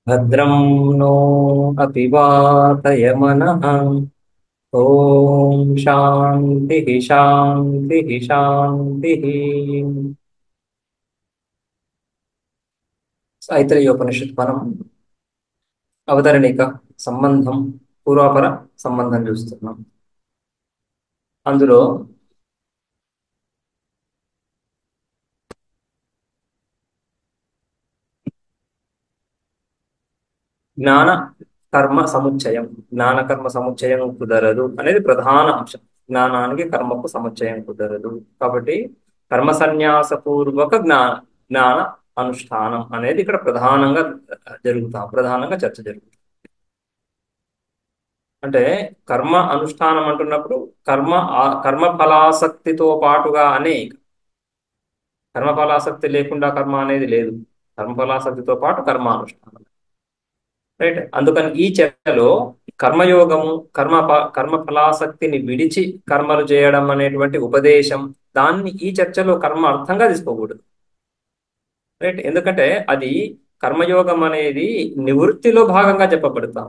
భద్రం नो अपि वातयमनः ॐ శాంతిः శాంతిः శాంతిः ఐతరేయోపనిషత్ మనం అవతరణిక సంబంధం పూర్వాపర సంబంధం చూస్తున్నాం అందులో జ్ఞాన కర్మ సముచ్చయం జ్ఞాన కర్మ సముచ్చయం కుదరదు అనేది ప్రధాన అంశం జ్ఞానానికి కర్మకు సముచ్చయం కుదరదు కాబట్టి కర్మ సన్యాసపూర్వక జ్ఞాన జ్ఞాన అనుష్ఠానం అనేది ఇక్కడ ప్రధానంగా జరుగుతా ప్రధానంగా చర్చ జరుగుతుంది అంటే కర్మ అనుష్ఠానం అంటున్నప్పుడు కర్మ ఆ- కర్మ ఫలాసక్తితో పాటుగా అనేక కర్మ ఫలాసక్తి లేకుండా కర్మ అనేది లేదు కర్మ ఫలాసక్తితో పాటు కర్మానుష్ఠానం రైట్ అందుకని ఈ చర్చలో కర్మయోగము కర్మ ప- కర్మ ఫలాసక్తిని విడిచి కర్మలు చేయడం అనేటువంటి ఉపదేశం దాన్ని ఈ చర్చలో కర్మ అర్థంగా తీసుకోకూడదు రైట్ ఎందుకంటే అది కర్మయోగం అనేది నివృత్తిలో భాగంగా చెప్పబడతాం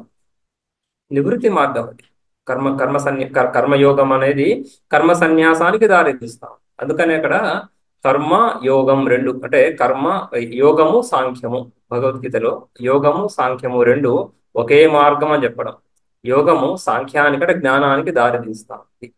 నివృత్తి మార్గం అది కర్మ కర్మ సన్య కర్- కర్మయోగం అనేది కర్మ సన్యాసానికి దారితీస్తాం అందుకని అక్కడ కర్మ యోగం రెండు అంటే కర్మ యోగము సాంఖ్యము భగవద్గీతలో యోగము సాంఖ్యము రెండు ఒకే మార్గం అని చెప్పడం యోగము సాంఖ్యానికి అంటే జ్ఞానానికి దారితీస్తాం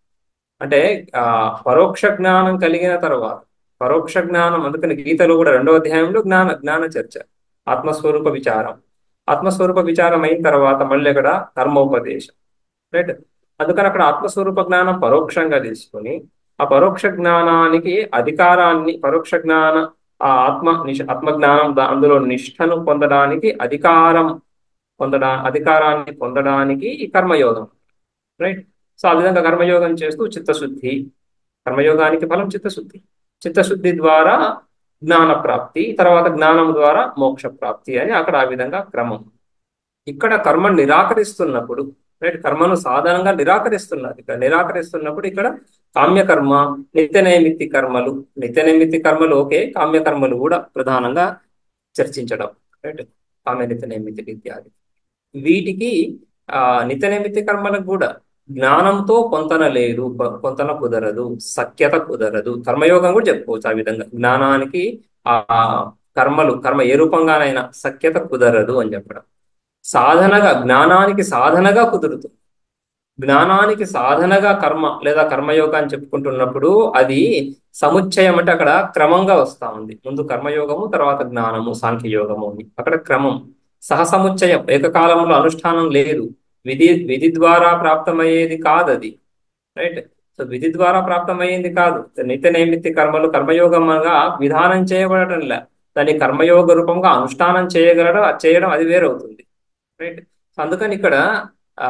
అంటే ఆ పరోక్ష జ్ఞానం కలిగిన తర్వాత పరోక్ష జ్ఞానం అందుకని గీతలో కూడా రెండో అధ్యాయంలో జ్ఞాన జ్ఞాన చర్చ ఆత్మస్వరూప విచారం ఆత్మస్వరూప విచారం అయిన తర్వాత మళ్ళీ అక్కడ కర్మోపదేశం రైట్ అందుకని అక్కడ ఆత్మస్వరూప జ్ఞానం పరోక్షంగా తీసుకొని ఆ పరోక్ష జ్ఞానానికి అధికారాన్ని పరోక్ష జ్ఞాన ఆ ఆత్మ నిష ఆత్మజ్ఞానం దా- అందులో నిష్ఠను పొందడానికి అధికారం పొందడా అధికారాన్ని పొందడానికి ఈ కర్మయోగం రైట్ సో ఆ విధంగా కర్మయోగం చేస్తూ చిత్తశుద్ధి కర్మయోగానికి ఫలం చిత్తశుద్ధి చిత్తశుద్ధి ద్వారా జ్ఞాన ప్రాప్తి తర్వాత జ్ఞానం ద్వారా మోక్ష ప్రాప్తి అని అక్కడ ఆ విధంగా క్రమం ఇక్కడ కర్మ నిరాకరిస్తున్నప్పుడు రైట్ కర్మను సాధారణంగా నిరాకరిస్తున్నారు ఇక్కడ నిరాకరిస్తున్నప్పుడు ఇక్కడ కామ్యకర్మ నిత్య నైమిత్తి కర్మలు నిత్య నైమిత్తి కర్మలు ఓకే కామ్యకర్మలు కూడా ప్రధానంగా చర్చించడం రైట్ కామ్య నిత్య నైమిత్తి ఇత్యాది వీటికి ఆ నిత్య నైమిత్తి కర్మలకు కూడా జ్ఞానంతో పొంతన లేదు పొ- పొంతన కుదరదు సఖ్యత కుదరదు కర్మయోగం కూడా చెప్పుకోవచ్చు ఆ విధంగా జ్ఞానానికి ఆ కర్మలు కర్మ ఏ రూపంగానైనా సఖ్యత కుదరదు అని చెప్పడం సాధనగా జ్ఞానానికి సాధనగా కుదురుతుంది జ్ఞానానికి సాధనగా కర్మ లేదా కర్మయోగాన్ని చెప్పుకుంటున్నప్పుడు అది సముచ్చయం అంటే అక్కడ క్రమంగా వస్తా ఉంది ముందు కర్మయోగము తర్వాత జ్ఞానము సాంఖ్యయోగము అని అక్కడ క్రమం సహసముచ్చయం ఏకకాలంలో అనుష్ఠానం లేదు విధి విధి ద్వారా ప్రాప్తమయ్యేది కాదు అది రైట్ సో విధి ద్వారా ప్రాప్తమయ్యేది కాదు నిత్య నైమిత్తి కర్మలు కర్మయోగంగా విధానం చేయబడటం లే దాన్ని కర్మయోగ రూపంగా అనుష్ఠానం చేయగలడం చేయడం అది వేరవుతుంది రైట్ సో అందుకని ఇక్కడ ఆ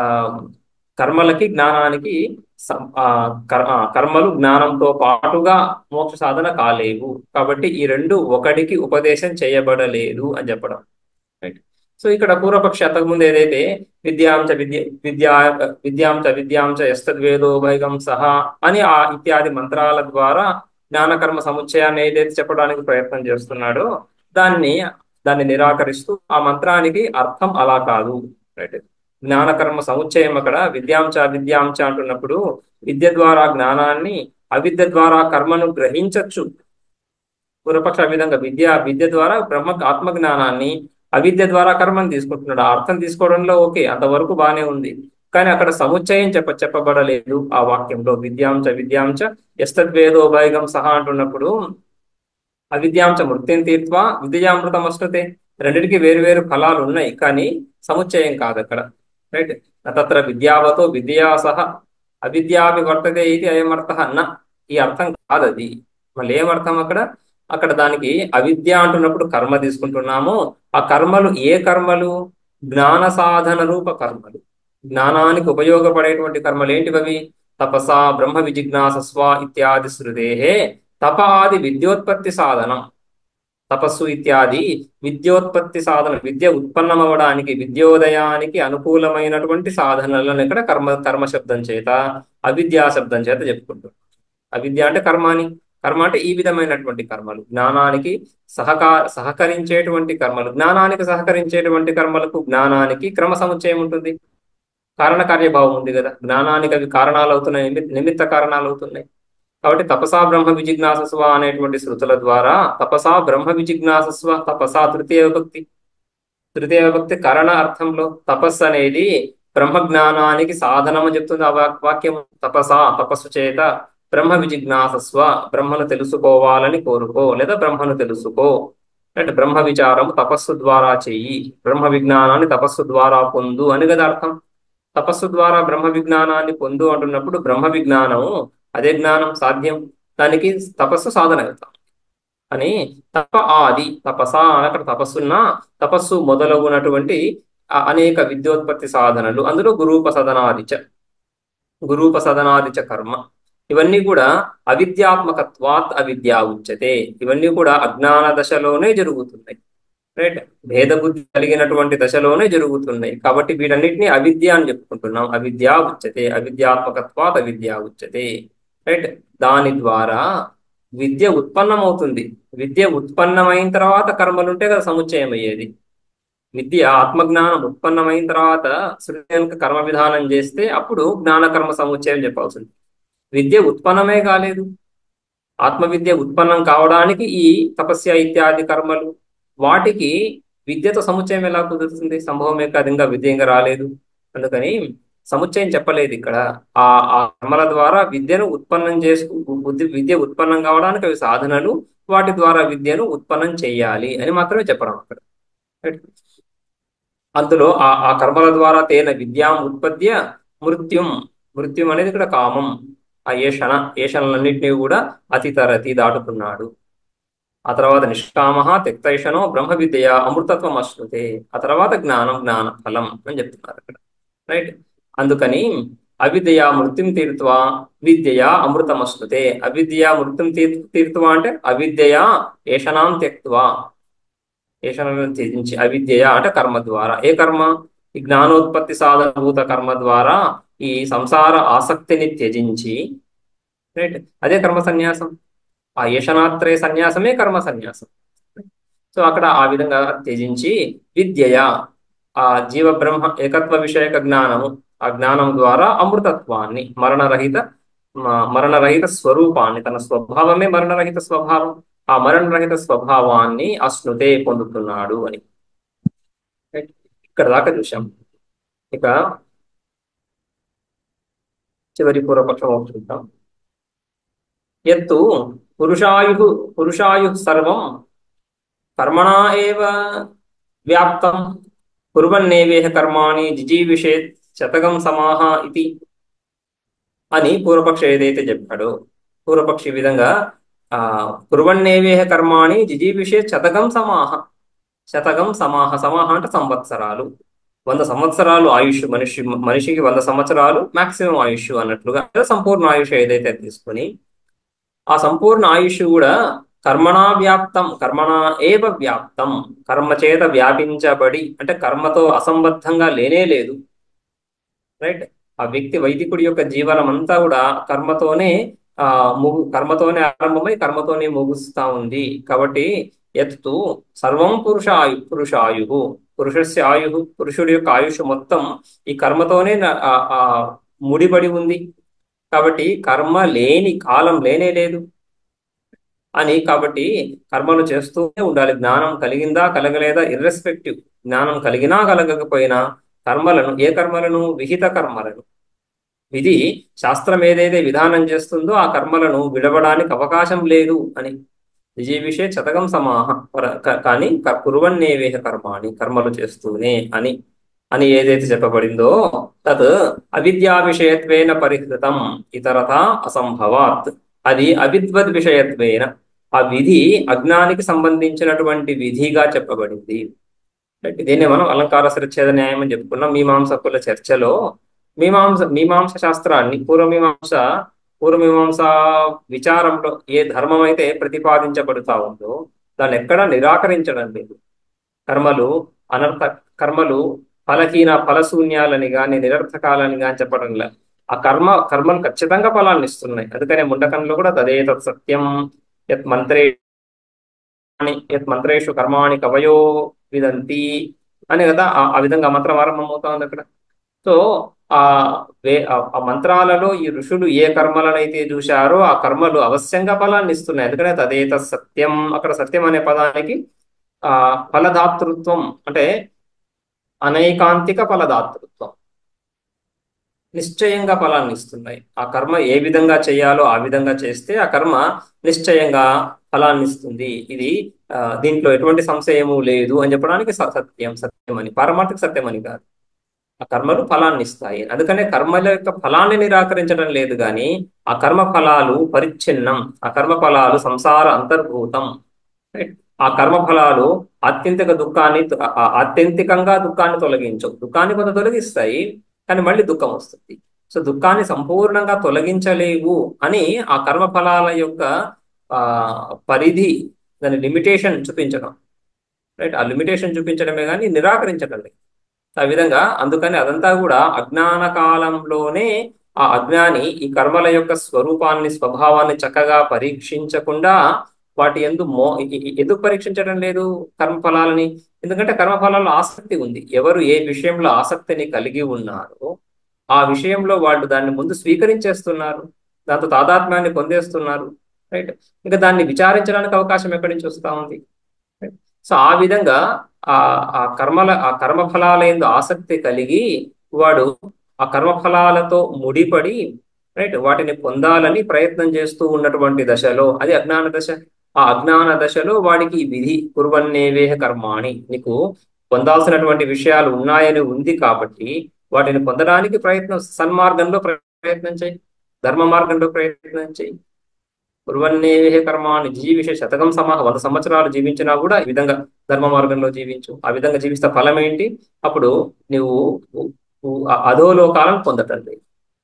కర్మలకి జ్ఞానానికి సం- ఆ, కర్- ఆ, కర్మలు జ్ఞానంతో పాటుగా మోక్ష సాధన కాలేవు కాబట్టి ఈ రెండు ఒకటికి ఉపదేశం చేయబడలేదు అని చెప్పడం రైట్ సో ఇక్కడ పూర్వపక్ష అంతకుముందు ఏదైతే విద్యాంచ విద్య విద్యా విద్యాంచ విద్యాంచ ఎస్తద్వేదో భైగం సహా అని ఆ ఇత్యాది మంత్రాల ద్వారా జ్ఞానకర్మ సముచ్చయాన్ని ఏదైతే చెప్పడానికి ప్రయత్నం చేస్తున్నాడో దాన్ని దాన్ని నిరాకరిస్తూ ఆ మంత్రానికి అర్థం అలా కాదు రైట్ జ్ఞానకర్మ సముచ్చయం అక్కడ విద్యాంచ విద్యాంచ అంటున్నప్పుడు విద్య ద్వారా జ్ఞానాన్ని అవిద్య ద్వారా కర్మను గ్రహించచ్చు పూర్వపక్ష ఆ విధంగా విద్య విద్య ద్వారా బ్రహ్మ ఆత్మ జ్ఞానాన్ని అవిద్య ద్వారా కర్మను తీసుకుంటున్నాడు ఆ అర్థం తీసుకోవడంలో ఓకే అంతవరకు బానే ఉంది కానీ అక్కడ సముచ్చయం చెప్ప చెప్పబడలేదు ఆ వాక్యంలో విద్యాంచ విద్యాంచ ఎస్తద్వేదో భైగం సహా అంటున్నప్పుడు అవిద్యాంచ మృత్యుం తీర్త్వా విద్యామృతం వస్తుతే రెండిటికి వేరు వేరు ఫలాలు ఉన్నాయి కానీ సముచ్చయం కాదు అక్కడ రైట్ తత్ర విద్యావతో విద్యా సహ అవిద్యాపి వర్తతే ఇది అయమర్థ న ఈ అర్థం కాదు అది మళ్ళీ ఏమర్థం అక్కడ అక్కడ దానికి అవిద్య అంటున్నప్పుడు కర్మ తీసుకుంటున్నాము ఆ కర్మలు ఏ కర్మలు జ్ఞాన సాధన రూప కర్మలు జ్ఞానానికి ఉపయోగపడేటువంటి కర్మలు ఏంటివి తపస బ్రహ్మ విజిజ్ఞాసస్వ ఇత్యాది శృదేహే తపాది విద్యోత్పత్తి సాధనం తపస్సు ఇత్యాది విద్యోత్పత్తి సాధన విద్య ఉత్పన్నమవడానికి విద్యోదయానికి అనుకూలమైనటువంటి సాధనలను ఇక్కడ కర్మ కర్మ శబ్దం చేత అవిద్యా శబ్దం చేత చెప్పుకుంటున్నాం అవిద్య అంటే కర్మాని కర్మ అంటే ఈ విధమైనటువంటి కర్మలు జ్ఞానానికి సహకా సహకరించేటువంటి కర్మలు జ్ఞానానికి సహకరించేటువంటి కర్మలకు జ్ఞానానికి క్రమ సముచ్చయం ఉంటుంది కారణ కార్యభావం ఉంది కదా జ్ఞానానికి అవి కారణాలు అవుతున్నాయి నిమి- నిమిత్త కారణాలు అవుతున్నాయి కాబట్టి తపసా బ్రహ్మ విజిజ్ఞాసస్వ అనేటువంటి శృతుల ద్వారా తపసా బ్రహ్మ విజిజ్ఞాసస్వ తపసా తృతీయ విభక్తి తృతీయ విభక్తి కరణ అర్థంలో తపస్సు అనేది బ్రహ్మ జ్ఞానానికి సాధనం అని చెప్తుంది ఆ వాక్- వాక్యం తపసా తపస్సు చేత బ్రహ్మ విజిజ్ఞాసస్వ బ్రహ్మను తెలుసుకోవాలని కోరుకో లేదా బ్రహ్మను తెలుసుకో అంటే బ్రహ్మ విచారం తపస్సు ద్వారా చెయ్యి బ్రహ్మ విజ్ఞానాన్ని తపస్సు ద్వారా పొందు అని కదా అర్థం తపస్సు ద్వారా బ్రహ్మ విజ్ఞానాన్ని పొందు అంటున్నప్పుడు బ్రహ్మ విజ్ఞానము అదే జ్ఞానం సాధ్యం దానికి తపస్సు సాధన అవుతాం అని తప ఆది తపస అని అక్కడ తపస్సున్నా తపస్సు మొదలగునటువంటి ఆ అనేక విద్యోత్పత్తి సాధనలు అందులో గురూపసదనాదిచ గురూపసదనాదిచ కర్మ ఇవన్నీ కూడా అవిద్యాత్మకత్వాత్ అవిద్యా ఉచ్యతే ఇవన్నీ కూడా అజ్ఞాన దశలోనే జరుగుతున్నాయి రైట్ భేద బుద్ధి కలిగినటువంటి దశలోనే జరుగుతున్నాయి కాబట్టి వీటన్నిటిని అవిద్య అని చెప్పుకుంటున్నాం అవిద్యా ఉచ్యతే అవిద్యాత్మకత్వాత్ అవిద్యా ఉచ్యతే రైట్ దాని ద్వారా విద్య ఉత్పన్నమవుతుంది విద్య ఉత్పన్నమైన తర్వాత కర్మలుంటే కదా సముచ్చయం అయ్యేది విద్య ఆత్మజ్ఞానం ఉత్పన్నమైన తర్వాత శృతి కనుక కర్మ విధానం చేస్తే అప్పుడు జ్ఞాన కర్మ సముచ్చయం చెప్పాల్సి ఉంది విద్య ఉత్పన్నమే కాలేదు ఆత్మవిద్య ఉత్పన్నం కావడానికి ఈ తపస్య ఇత్యాది కర్మలు వాటికి విద్యతో సముచ్చయం ఎలా కుదురుతుంది సంభవమే కాదు ఇంకా విద్య ఇంకా రాలేదు అందుకని సముచ్చయం చెప్పలేదు ఇక్కడ ఆ ఆ కర్మల ద్వారా విద్యను ఉత్పన్నం చేసుకు బుద్ధి విద్య ఉత్పన్నం కావడానికి అవి సాధనలు వాటి ద్వారా విద్యను ఉత్పన్నం చేయాలి అని మాత్రమే చెప్పడం అక్కడ Right? అందులో ఆ ఆ కర్మల ద్వారా తేన విద్యాం ఉత్పద్య మృత్యుం మృత్యుం అనేది ఇక్కడ కామం ఆ ఏషణ ఏషణలన్నింటినీ కూడా అతితరతి దాటుతున్నాడు ఆ తర్వాత నిష్కామ తెక్తైషణో బ్రహ్మ విద్య అమృతత్వం అశ్నుతే ఆ తర్వాత జ్ఞానం జ్ఞాన ఫలం అని చెప్తున్నారు ఇక్కడ రైట్ అందుకని అవిద్య మృత్యుం తీర్త్వా విద్య అమృతం అశ్నుతే అవిద్య మృత్యుం తీర్ తీర్త్వా అంటే అవిద్య ఏషణాం త్యక్త్వా ఏషణలను త్యజించి అవిద్య అంటే కర్మ ద్వారా ఏ కర్మ ఈ జ్ఞానోత్పత్తి సాధనభూత కర్మ ద్వారా ఈ సంసార ఆసక్తిని త్యజించి రైట్ అదే కర్మ సన్యాసం ఆ ఏషణాత్రయ సన్యాసమే కర్మ సన్యాసం సో అక్కడ ఆ విధంగా త్యజించి విద్యయ ఆ జీవ బ్రహ్మ ఏకత్వ విషయక జ్ఞానము ఆ జ్ఞానం ద్వారా అమృతత్వాన్ని మరణరహిత మ- మరణరహిత స్వరూపాన్ని తన స్వభావమే మరణరహిత స్వభావం ఆ మరణరహిత స్వభావాన్ని అశ్నుతే పొందుతున్నాడు అని Right? ఇక్కడ దాకా చూశాం ఇక చివరి పూర్వపక్షం ఒకటి చూద్దాం ఎత్తు పురుషాయు పురుషాయు సర్వం కర్మణా ఏవ వ్యాప్తం కుర్వన్నేవేహ కర్మాణి జిజీవిషేత్ శతకం సమాహ ఇది అని పూర్వపక్ష ఏదైతే చెప్పాడో పూర్వపక్షి ఈ విధంగా ఆ కుర్వన్నేవేహ కర్మాణి జిజీవిషేత్ శతకం సమాహ శతకం సమాహ సమాహ అంటే సంవత్సరాలు వంద సంవత్సరాలు ఆయుష్ మనిషి మనిషికి వంద సంవత్సరాలు మాక్సిమం ఆయుష్ అన్నట్లుగా లేదా సంపూర్ణ ఆయుష్ ఏదైతే తీసుకొని ఆ సంపూర్ణ ఆయుష్ కూడా కర్మణా వ్యాప్తం కర్మణా ఏవ వ్యాప్తం కర్మ చేత వ్యాపించబడి అంటే కర్మతో అసంబద్ధంగా లేనే లేదు రైట్ ఆ వ్యక్తి వైదికుడి యొక్క జీవనం అంతా కూడా కర్మతోనే ఆ ముగు కర్మతోనే ఆరంభమై కర్మతోనే ముగుస్తా ఉంది కాబట్టి ఎత్తు సర్వం పురుషాయు పురుషాయు పురుషస్య ఆయు పురుషుడి యొక్క ఆయుష్ మొత్తం ఈ కర్మతోనే న- ఆ ఆ ముడిపడి ఉంది కాబట్టి కర్మ లేని కాలం లేనే లేదు అని కాబట్టి కర్మలు చేస్తూనే ఉండాలి జ్ఞానం కలిగిందా కలగలేదా ఇర్రెస్పెక్టివ్ జ్ఞానం కలిగినా కలగకపోయినా కర్మలను ఏ కర్మలను విహిత కర్మలను విధి శాస్త్రం ఏదైతే విధానం చేస్తుందో ఆ కర్మలను విడవడానికి అవకాశం లేదు అని విజయవిషయ శతకం సమాహ పర- క- కానీ క- కురువన్నేవేహ కర్మాణి కర్మలు చేస్తూనే అని అని ఏదైతే చెప్పబడిందో తత్ అవిద్యా విషయత్వేన పరిహృతం ఇతరత అసంభవాత్ అది అవిద్వద్ విషయత్వేన ఆ విధి అజ్ఞానికి సంబంధించినటువంటి విధిగా చెప్పబడింది రైట్? దీన్నే మనం అలంకార శిరచ్ఛేద న్యాయం అని చెప్పుకున్నాం మీమాంసకుల చర్చలో మీమాంస మీమాంస శాస్త్రాన్ని పూర్వమీమాంస పూర్వమీమాంస విచారంలో ఏ ధర్మం అయితే ప్రతిపాదించబడుతా ఉందో దాన్ని ఎక్కడా నిరాకరించడం లేదు కర్మలు అనర్థ కర్మలు ఫలహీన ఫలశూన్యాలని గాని నిరర్థకాలని గాని చెప్పడం లే ఆ కర్మ కర్మలు ఖచ్చితంగా ఫలాన్ని ఇస్తున్నాయి అందుకనే ముండకంలో కూడా తదే తత్ సత్యం యత్ మంత్రే యత్ మంత్రేషు కర్మాణి కవయో విదంతి అని కదా ఆ- ఆ విధంగా మంత్రం ఆరంభం అవుతా ఉంది అక్కడ సో ఆ వే ఆ- ఆ మంత్రాలలో ఈ ఋషులు ఏ కర్మలనైతే చూశారో ఆ కర్మలు అవశ్యంగా ఫలాన్ని ఇస్తున్నాయి ఎందుకంటే తదేత సత్యం అక్కడ సత్యం అనే పదానికి ఆ ఫలదాతృత్వం అంటే అనైకాంతిక ఫలదాతృత్వం నిశ్చయంగా ఫలాన్ని ఇస్తున్నాయి ఆ కర్మ ఏ విధంగా చేయాలో ఆ విధంగా చేస్తే ఆ కర్మ నిశ్చయంగా ఫలాన్ని ఇస్తుంది ఇది ఆ, దీంట్లో ఎటువంటి సంశయము లేదు అని చెప్పడానికి స- సత్యం సత్యం అని పారమార్థిక సత్యం అని కాదు ఆ కర్మలు ఫలాన్ని ఇస్తాయి అందుకనే కర్మల యొక్క ఫలాన్ని నిరాకరించడం లేదు కానీ ఆ కర్మ ఫలాలు పరిచ్ఛిన్నం ఆ కర్మ ఫలాలు సంసార అంతర్భూతం Right? ఆ కర్మ ఫలాలు ఆత్యంతిక దుఃఖాన్ని ఆ- ఆ- ఆత్యంతికంగా దుఃఖాన్ని తొలగించవు దుఃఖాన్ని కొంత తొలగిస్తాయి కానీ మళ్ళీ దుఃఖం వస్తుంది సో దుఃఖాన్ని సంపూర్ణంగా తొలగించలేవు అని ఆ కర్మ ఫలాల యొక్క ఆ పరిధి దాని లిమిటేషన్ చూపించడం రైట్ ఆ లిమిటేషన్ చూపించడమే కానీ నిరాకరించడం లేదు ఆ విధంగా అందుకని అదంతా కూడా అజ్ఞాన కాలంలోనే ఆ అజ్ఞాని ఈ కర్మల యొక్క స్వరూపాన్ని స్వభావాన్ని చక్కగా పరీక్షించకుండా వాటి ఎందు మో ఇ- ఇ- ఎందుకు పరీక్షించడం లేదు కర్మఫలాలని ఎందుకంటే కర్మఫలాల్లో ఆసక్తి ఉంది ఎవరు ఏ విషయంలో ఆసక్తిని కలిగి ఉన్నారో ఆ విషయంలో వాళ్ళు దాన్ని ముందు స్వీకరించేస్తున్నారు దాంతో తాదాత్మ్యాన్ని పొందేస్తున్నారు రైట్ ఇంకా దాన్ని విచారించడానికి అవకాశం ఎక్కడి నుంచి వస్తా ఉంది సో ఆ విధంగా ఆ ఆ కర్మల ఆ కర్మఫలాల ఎందు ఆసక్తి కలిగి వాడు ఆ కర్మఫలాలతో ముడిపడి రైట్ వాటిని పొందాలని ప్రయత్నం చేస్తూ ఉన్నటువంటి దశలో అది అజ్ఞాన దశ ఆ అజ్ఞాన దశలో వాడికి ఈ విధి కుర్వన్నేవేహ కర్మాణి నీకు పొందాల్సినటువంటి విషయాలు ఉన్నాయని ఉంది కాబట్టి వాటిని పొందడానికి ప్రయత్నం సన్మార్గంలో ప్రయత్నం చేయి ధర్మ మార్గంలో ప్రయత్నం చేయి కుర్వన్నేవేహ కర్మాణి జీవిష శతకం సమాహ వంద సంవత్సరాలు జీవించినా కూడా ఈ విధంగా ధర్మ మార్గంలో జీవించు ఆ విధంగా జీవిస్తే ఫలం ఏంటి అప్పుడు నువ్వు అధోలోకాలను పొందటం లేదు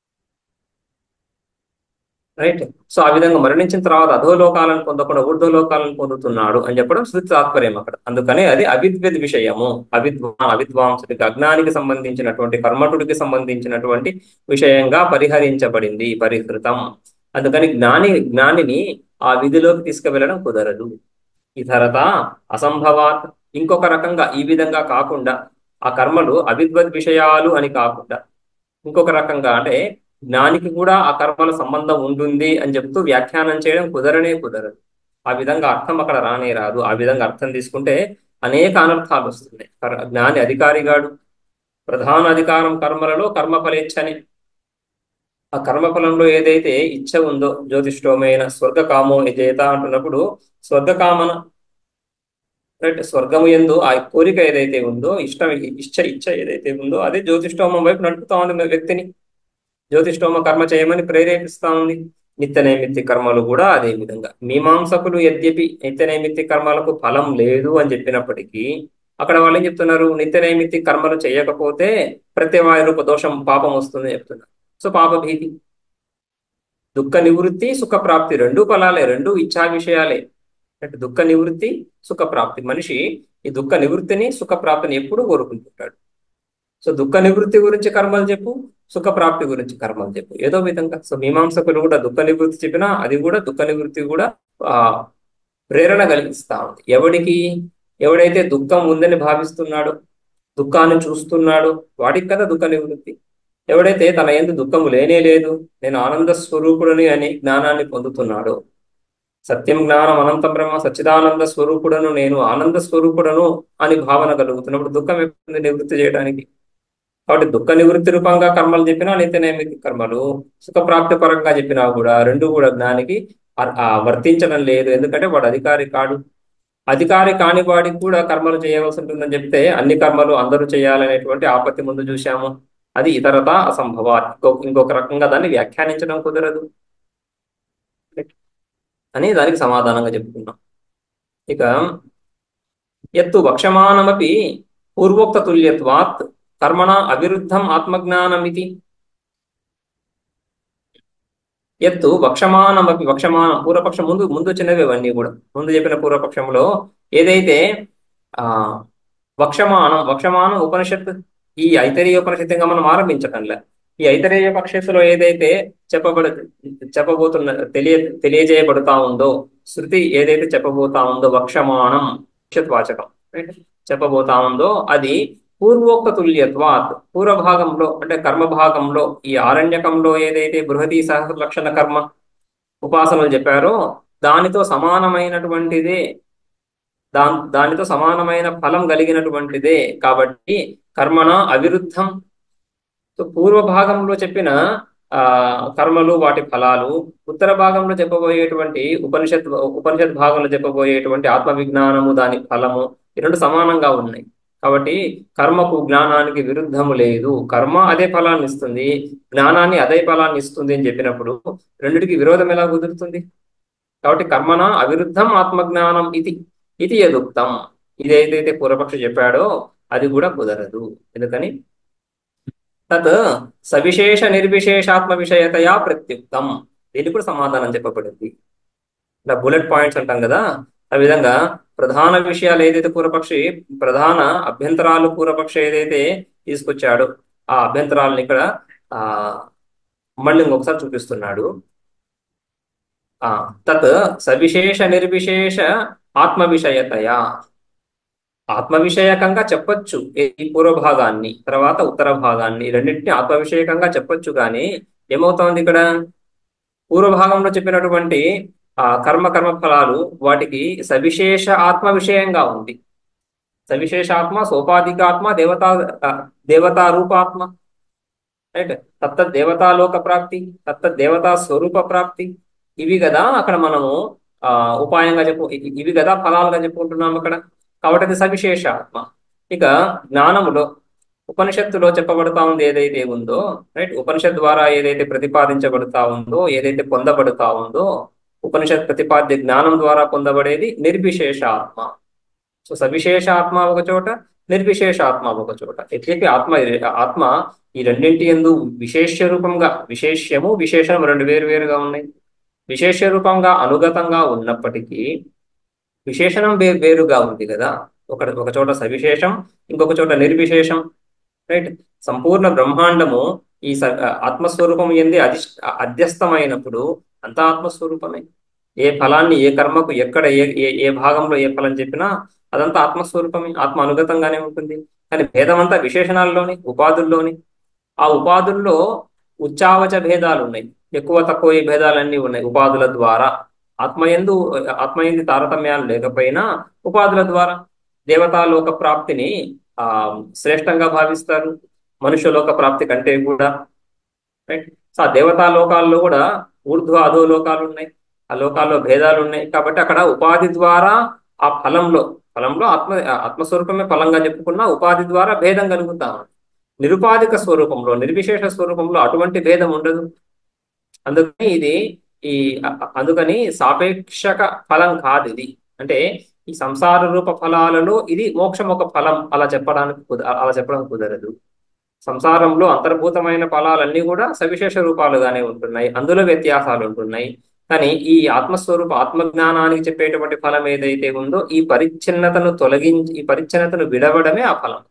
రైట్ సో ఆ విధంగా మరణించిన తర్వాత అధోలోకాలను పొందకుండా ఊర్ధ్వలోకాలను పొందుతున్నాడు అని చెప్పడం శృతి తాత్పర్యం అక్కడ అందుకనే అది అవిద్వద్ విషయము అవిద్వా అవిద్వాంసుడికి అజ్ఞానికి సంబంధించినటువంటి కర్మటుడికి సంబంధించినటువంటి విషయంగా పరిహరించబడింది పరిహృతం అందుకని జ్ఞాని జ్ఞానిని ఆ విధిలోకి తీసుకువెళ్ళడం కుదరదు ఇతరత అసంభవాత్ ఇంకొక రకంగా ఈ విధంగా కాకుండా ఆ కర్మలు అవిద్వద్ విషయాలు అని కాకుండా ఇంకొక రకంగా అంటే జ్ఞానికి కూడా ఆ కర్మల సంబంధం ఉంటుంది అని చెప్తూ వ్యాఖ్యానం చేయడం కుదరనే కుదరదు ఆ విధంగా అర్థం అక్కడ రానే రాదు ఆ విధంగా అర్థం తీసుకుంటే అనేక అనర్థాలు వస్తున్నాయి కర్- జ్ఞాని అధికారిగాడు ప్రధాన అధికారం కర్మలలో కర్మఫలేచ్ఛని ఆ కర్మఫలంలో ఏదైతే ఇచ్చ ఉందో జ్యోతిష్టోమైన స్వర్గకామో యజేత అంటున్నప్పుడు స్వర్గకామన రైట్ స్వర్గము ఎందు ఆ కోరిక ఏదైతే ఉందో ఇష్టం ఇచ్చ ఇచ్చ ఏదైతే ఉందో అదే జ్యోతిష్టోమం వైపు నడుపుతా ఉంది వ్యక్తిని జ్యోతిష్టోమ కర్మ చేయమని ప్రేరేపిస్తా ఉంది నిత్య నైమిత్తి కర్మలు కూడా అదే విధంగా మీమాంసకులు యద్యపి నిత్య నైమిత్తి కర్మలకు ఫలం లేదు అని చెప్పినప్పటికీ అక్కడ వాళ్ళు ఏం చెప్తున్నారు నిత్య నైమిత్తి కర్మలు చేయకపోతే ప్రత్యవాయ రూప దోషం పాపం వస్తుంది చెప్తున్నారు సో పాప భీతి దుఃఖ నివృత్తి సుఖ ప్రాప్తి రెండు ఫలాలే రెండు ఇచ్చా విషయాలే అంటే దుఃఖ నివృత్తి సుఖ ప్రాప్తి మనిషి ఈ దుఃఖ నివృత్తిని సుఖ ప్రాప్తిని ఎప్పుడూ కోరుకుంటుంటాడు సో దుఃఖ నివృత్తి గురించి కర్మలు చెప్పు సుఖ ప్రాప్తి గురించి కర్మలు చెప్పు ఏదో విధంగా సో మీమాంసకులు కూడా దుఃఖ నివృత్తి చెప్పినా అది కూడా దుఃఖ నివృత్తి కూడా ఆ ప్రేరణ కలిగిస్తా ఉంది ఎవడికి ఎవడైతే దుఃఖం ఉందని భావిస్తున్నాడో దుఃఖాన్ని చూస్తున్నాడో వాడికి కదా దుఃఖ నివృత్తి ఎవడైతే తన ఎందు దుఃఖము లేనే లేదు నేను ఆనంద స్వరూపుడని అని జ్ఞానాన్ని పొందుతున్నాడో సత్యం జ్ఞానం అనంత బ్రహ్మ సచ్చిదానంద స్వరూపుడను నేను ఆనంద స్వరూపుడను అని భావన కలుగుతున్నప్పుడు దుఃఖం ఎప్పుడు నివృత్తి చేయడానికి కాబట్టి దుఃఖ నివృత్తి రూపంగా కర్మలు చెప్పినా నిత్య నైమిత్తిక కర్మలు సుఖ ప్రాప్తి పరంగా చెప్పినా కూడా రెండు కూడా జ్ఞానికి అ- ఆ వర్తించడం లేదు ఎందుకంటే వాడు అధికారి కాడు అధికారి కాని వాడికి కూడా కర్మలు చేయవలసి ఉంటుందని చెప్తే అన్ని కర్మలు అందరూ చేయాలనేటువంటి ఆపత్తి ముందు చూశాము అది ఇతరత అసంభవ ఇంకో ఇంకొక రకంగా దాన్ని వ్యాఖ్యానించడం కుదరదు అని దానికి సమాధానంగా చెప్పుకున్నాం ఇక ఎత్తు వక్షమానమపి పూర్వోక్త తుల్యత్వాత్ కర్మణ అవిరుద్ధం ఆత్మజ్ఞానమితి ఎత్తు వక్షమానమపి వక్షమానం పూర్వపక్షం ముందు ముందు వచ్చినవి ఇవన్నీ కూడా ముందు చెప్పిన పూర్వపక్షంలో ఏదైతే ఆ వక్షమానం వక్షమానం ఉపనిషత్తు ఈ ఐతరీయ ఉపనిషత్తు ఇంకా మనం ఆరంభించటంలే ఈ ఐతరేయ పక్షస్సులో ఏదైతే చెప్పబడ చెప్పబోతున్న తెలియ తెలియజేయబడుతా ఉందో శృతి ఏదైతే చెప్పబోతా ఉందో వక్షమాణం వాచకం చెప్పబోతా ఉందో అది పూర్వోక్త తుల్యత్వాత్ పూర్వ భాగంలో అంటే కర్మ భాగంలో ఈ ఆరణ్యకంలో ఏదైతే బృహతి సహస్ర లక్షణ కర్మ ఉపాసనలు చెప్పారో దానితో సమానమైనటువంటిదే దా దానితో సమానమైన ఫలం కలిగినటువంటిదే కాబట్టి కర్మణ అవిరుద్ధం సో పూర్వ భాగంలో చెప్పిన ఆ కర్మలు వాటి ఫలాలు ఉత్తర భాగంలో చెప్పబోయేటువంటి ఉపనిషత్ ఉపనిషత్ భాగంలో చెప్పబోయేటువంటి ఆత్మ విజ్ఞానము దాని ఫలము ఈ రెండు సమానంగా ఉన్నాయి కాబట్టి కర్మకు జ్ఞానానికి విరుద్ధము లేదు కర్మ అదే ఫలాన్ని ఇస్తుంది జ్ఞానాన్ని అదే ఫలాన్ని ఇస్తుంది అని చెప్పినప్పుడు రెండిటికి విరోధం ఎలా కుదురుతుంది కాబట్టి కర్మన అవిరుద్ధం ఆత్మజ్ఞానం ఇది ఇది యదుక్తం ఇదేదైతే పూర్వపక్ష చెప్పాడో అది కూడా కుదరదు ఎందుకని తత్ సవిశేష నిర్విశేషాత్మ విషయతయా ప్రత్యుక్తం దీనికి కూడా సమాధానం చెప్పబడింది ఇలా బుల్లెట్ పాయింట్స్ అంటాం కదా ఆ విధంగా ప్రధాన విషయాలు ఏదైతే పూర్వపక్షి ప్రధాన అభ్యంతరాలు పూర్వపక్ష ఏదైతే తీసుకొచ్చాడో ఆ అభ్యంతరాలను ఇక్కడ ఆ మళ్ళీ ఇంకొకసారి చూపిస్తున్నాడు ఆ తత్ సవిశేష నిర్విశేష ఆత్మ విషయతయా ఆత్మ విషయకంగా చెప్పొచ్చు ఈ పూర్వ భాగాన్ని తర్వాత ఉత్తర భాగాన్ని రెండింటిని ఆత్మ విషయకంగా చెప్పొచ్చు కానీ ఏమవుతోంది ఇక్కడ పూర్వ భాగంలో చెప్పినటువంటి ఆ కర్మ కర్మ ఫలాలు వాటికి సవిశేష ఆత్మ విషయంగా ఉంది సవిశేష ఆత్మ సోపాధికాత్మ దేవతా దేవతా రూపాత్మ రైట్ తత్త దేవతాలోక ప్రాప్తి తత్త దేవతా స్వరూప ప్రాప్తి ఇవి కదా అక్కడ మనము ఆ ఉపాయంగా చెప్పు ఇవి కదా ఫలాలుగా చెప్పుకుంటున్నాం అక్కడ కాబట్టి అది సవిశేష ఆత్మ ఇక జ్ఞానములో ఉపనిషత్తులో చెప్పబడతా ఉంది ఏదైతే ఉందో రైట్ ఉపనిషత్ ద్వారా ఏదైతే ప్రతిపాదించబడతా ఉందో ఏదైతే పొందబడతా ఉందో ఉపనిషత్ ప్రతిపాద్య జ్ఞానం ద్వారా పొందబడేది నిర్విశేష ఆత్మ సో సవిశేష ఆత్మ ఒక చోట నిర్విశేష ఆత్మ ఒక చోట ఎట్లయితే ఆత్మ ఆత్మ ఈ రెండింటి ఎందు విశేష రూపంగా విశేష్యము విశేషం రెండు వేరు వేరుగా ఉన్నాయి విశేష రూపంగా అనుగతంగా ఉన్నప్పటికీ విశేషణం వేరు వేరుగా ఉంది కదా ఒక ఒక చోట సవిశేషం ఇంకొక చోట నిర్విశేషం రైట్ సంపూర్ణ బ్రహ్మాండము ఈ ఆత్మస్వరూపం ఎందే అధి అధ్యస్థమైనప్పుడు అంతా ఆత్మస్వరూపమే ఏ ఫలాన్ని ఏ కర్మకు ఎక్కడ ఏ ఏ భాగంలో ఏ ఫలం చెప్పినా అదంతా ఆత్మస్వరూపమే ఆత్మ అనుగతంగానే ఉంటుంది కానీ భేదం అంతా విశేషణాల్లోని ఉపాధుల్లోని ఆ ఉపాధుల్లో ఉచ్చావచ భేదాలు ఉన్నాయి ఎక్కువ తక్కువ భేదాలన్నీ ఉన్నాయి ఉపాధుల ద్వారా ఆత్మయందు ఆత్మయంది తారతమ్యాలు లేకపోయినా ఉపాధుల ద్వారా దేవతాలోక ప్రాప్తిని ఆ శ్రేష్టంగా భావిస్తారు మనుష్యలోక ప్రాప్తి కంటే కూడా రైట్ సో ఆ దేవతా లోకాల్లో కూడా ఊర్ధ్వ అధో లోకాలు ఉన్నాయి ఆ లోకాల్లో భేదాలు ఉన్నాయి కాబట్టి అక్కడ ఉపాధి ద్వారా ఆ ఫలంలో ఫలంలో ఆత్మ ఆత్మస్వరూపమే ఫలంగా చెప్పుకున్నా ఉపాధి ద్వారా భేదం కలుగుతాం నిరుపాధిక స్వరూపంలో నిర్విశేష స్వరూపంలో అటువంటి భేదం ఉండదు అందుకని ఇది ఈ అందుకని సాపేక్షక ఫలం కాదు ఇది అంటే ఈ సంసార రూప ఫలాలలో ఇది మోక్షం ఒక ఫలం అలా చెప్పడానికి అలా చెప్పడం కుదరదు సంసారంలో అంతర్భూతమైన ఫలాలన్నీ కూడా సవిశేష రూపాలుగానే ఉంటున్నాయి అందులో వ్యత్యాసాలు ఉంటున్నాయి కానీ ఈ ఆత్మస్వరూప ఆత్మజ్ఞానానికి చెప్పేటువంటి ఫలం ఏదైతే ఉందో ఈ పరిచ్ఛిన్నతను తొలగించి ఈ పరిచ్ఛిన్నతను విడవడమే ఆ ఫలం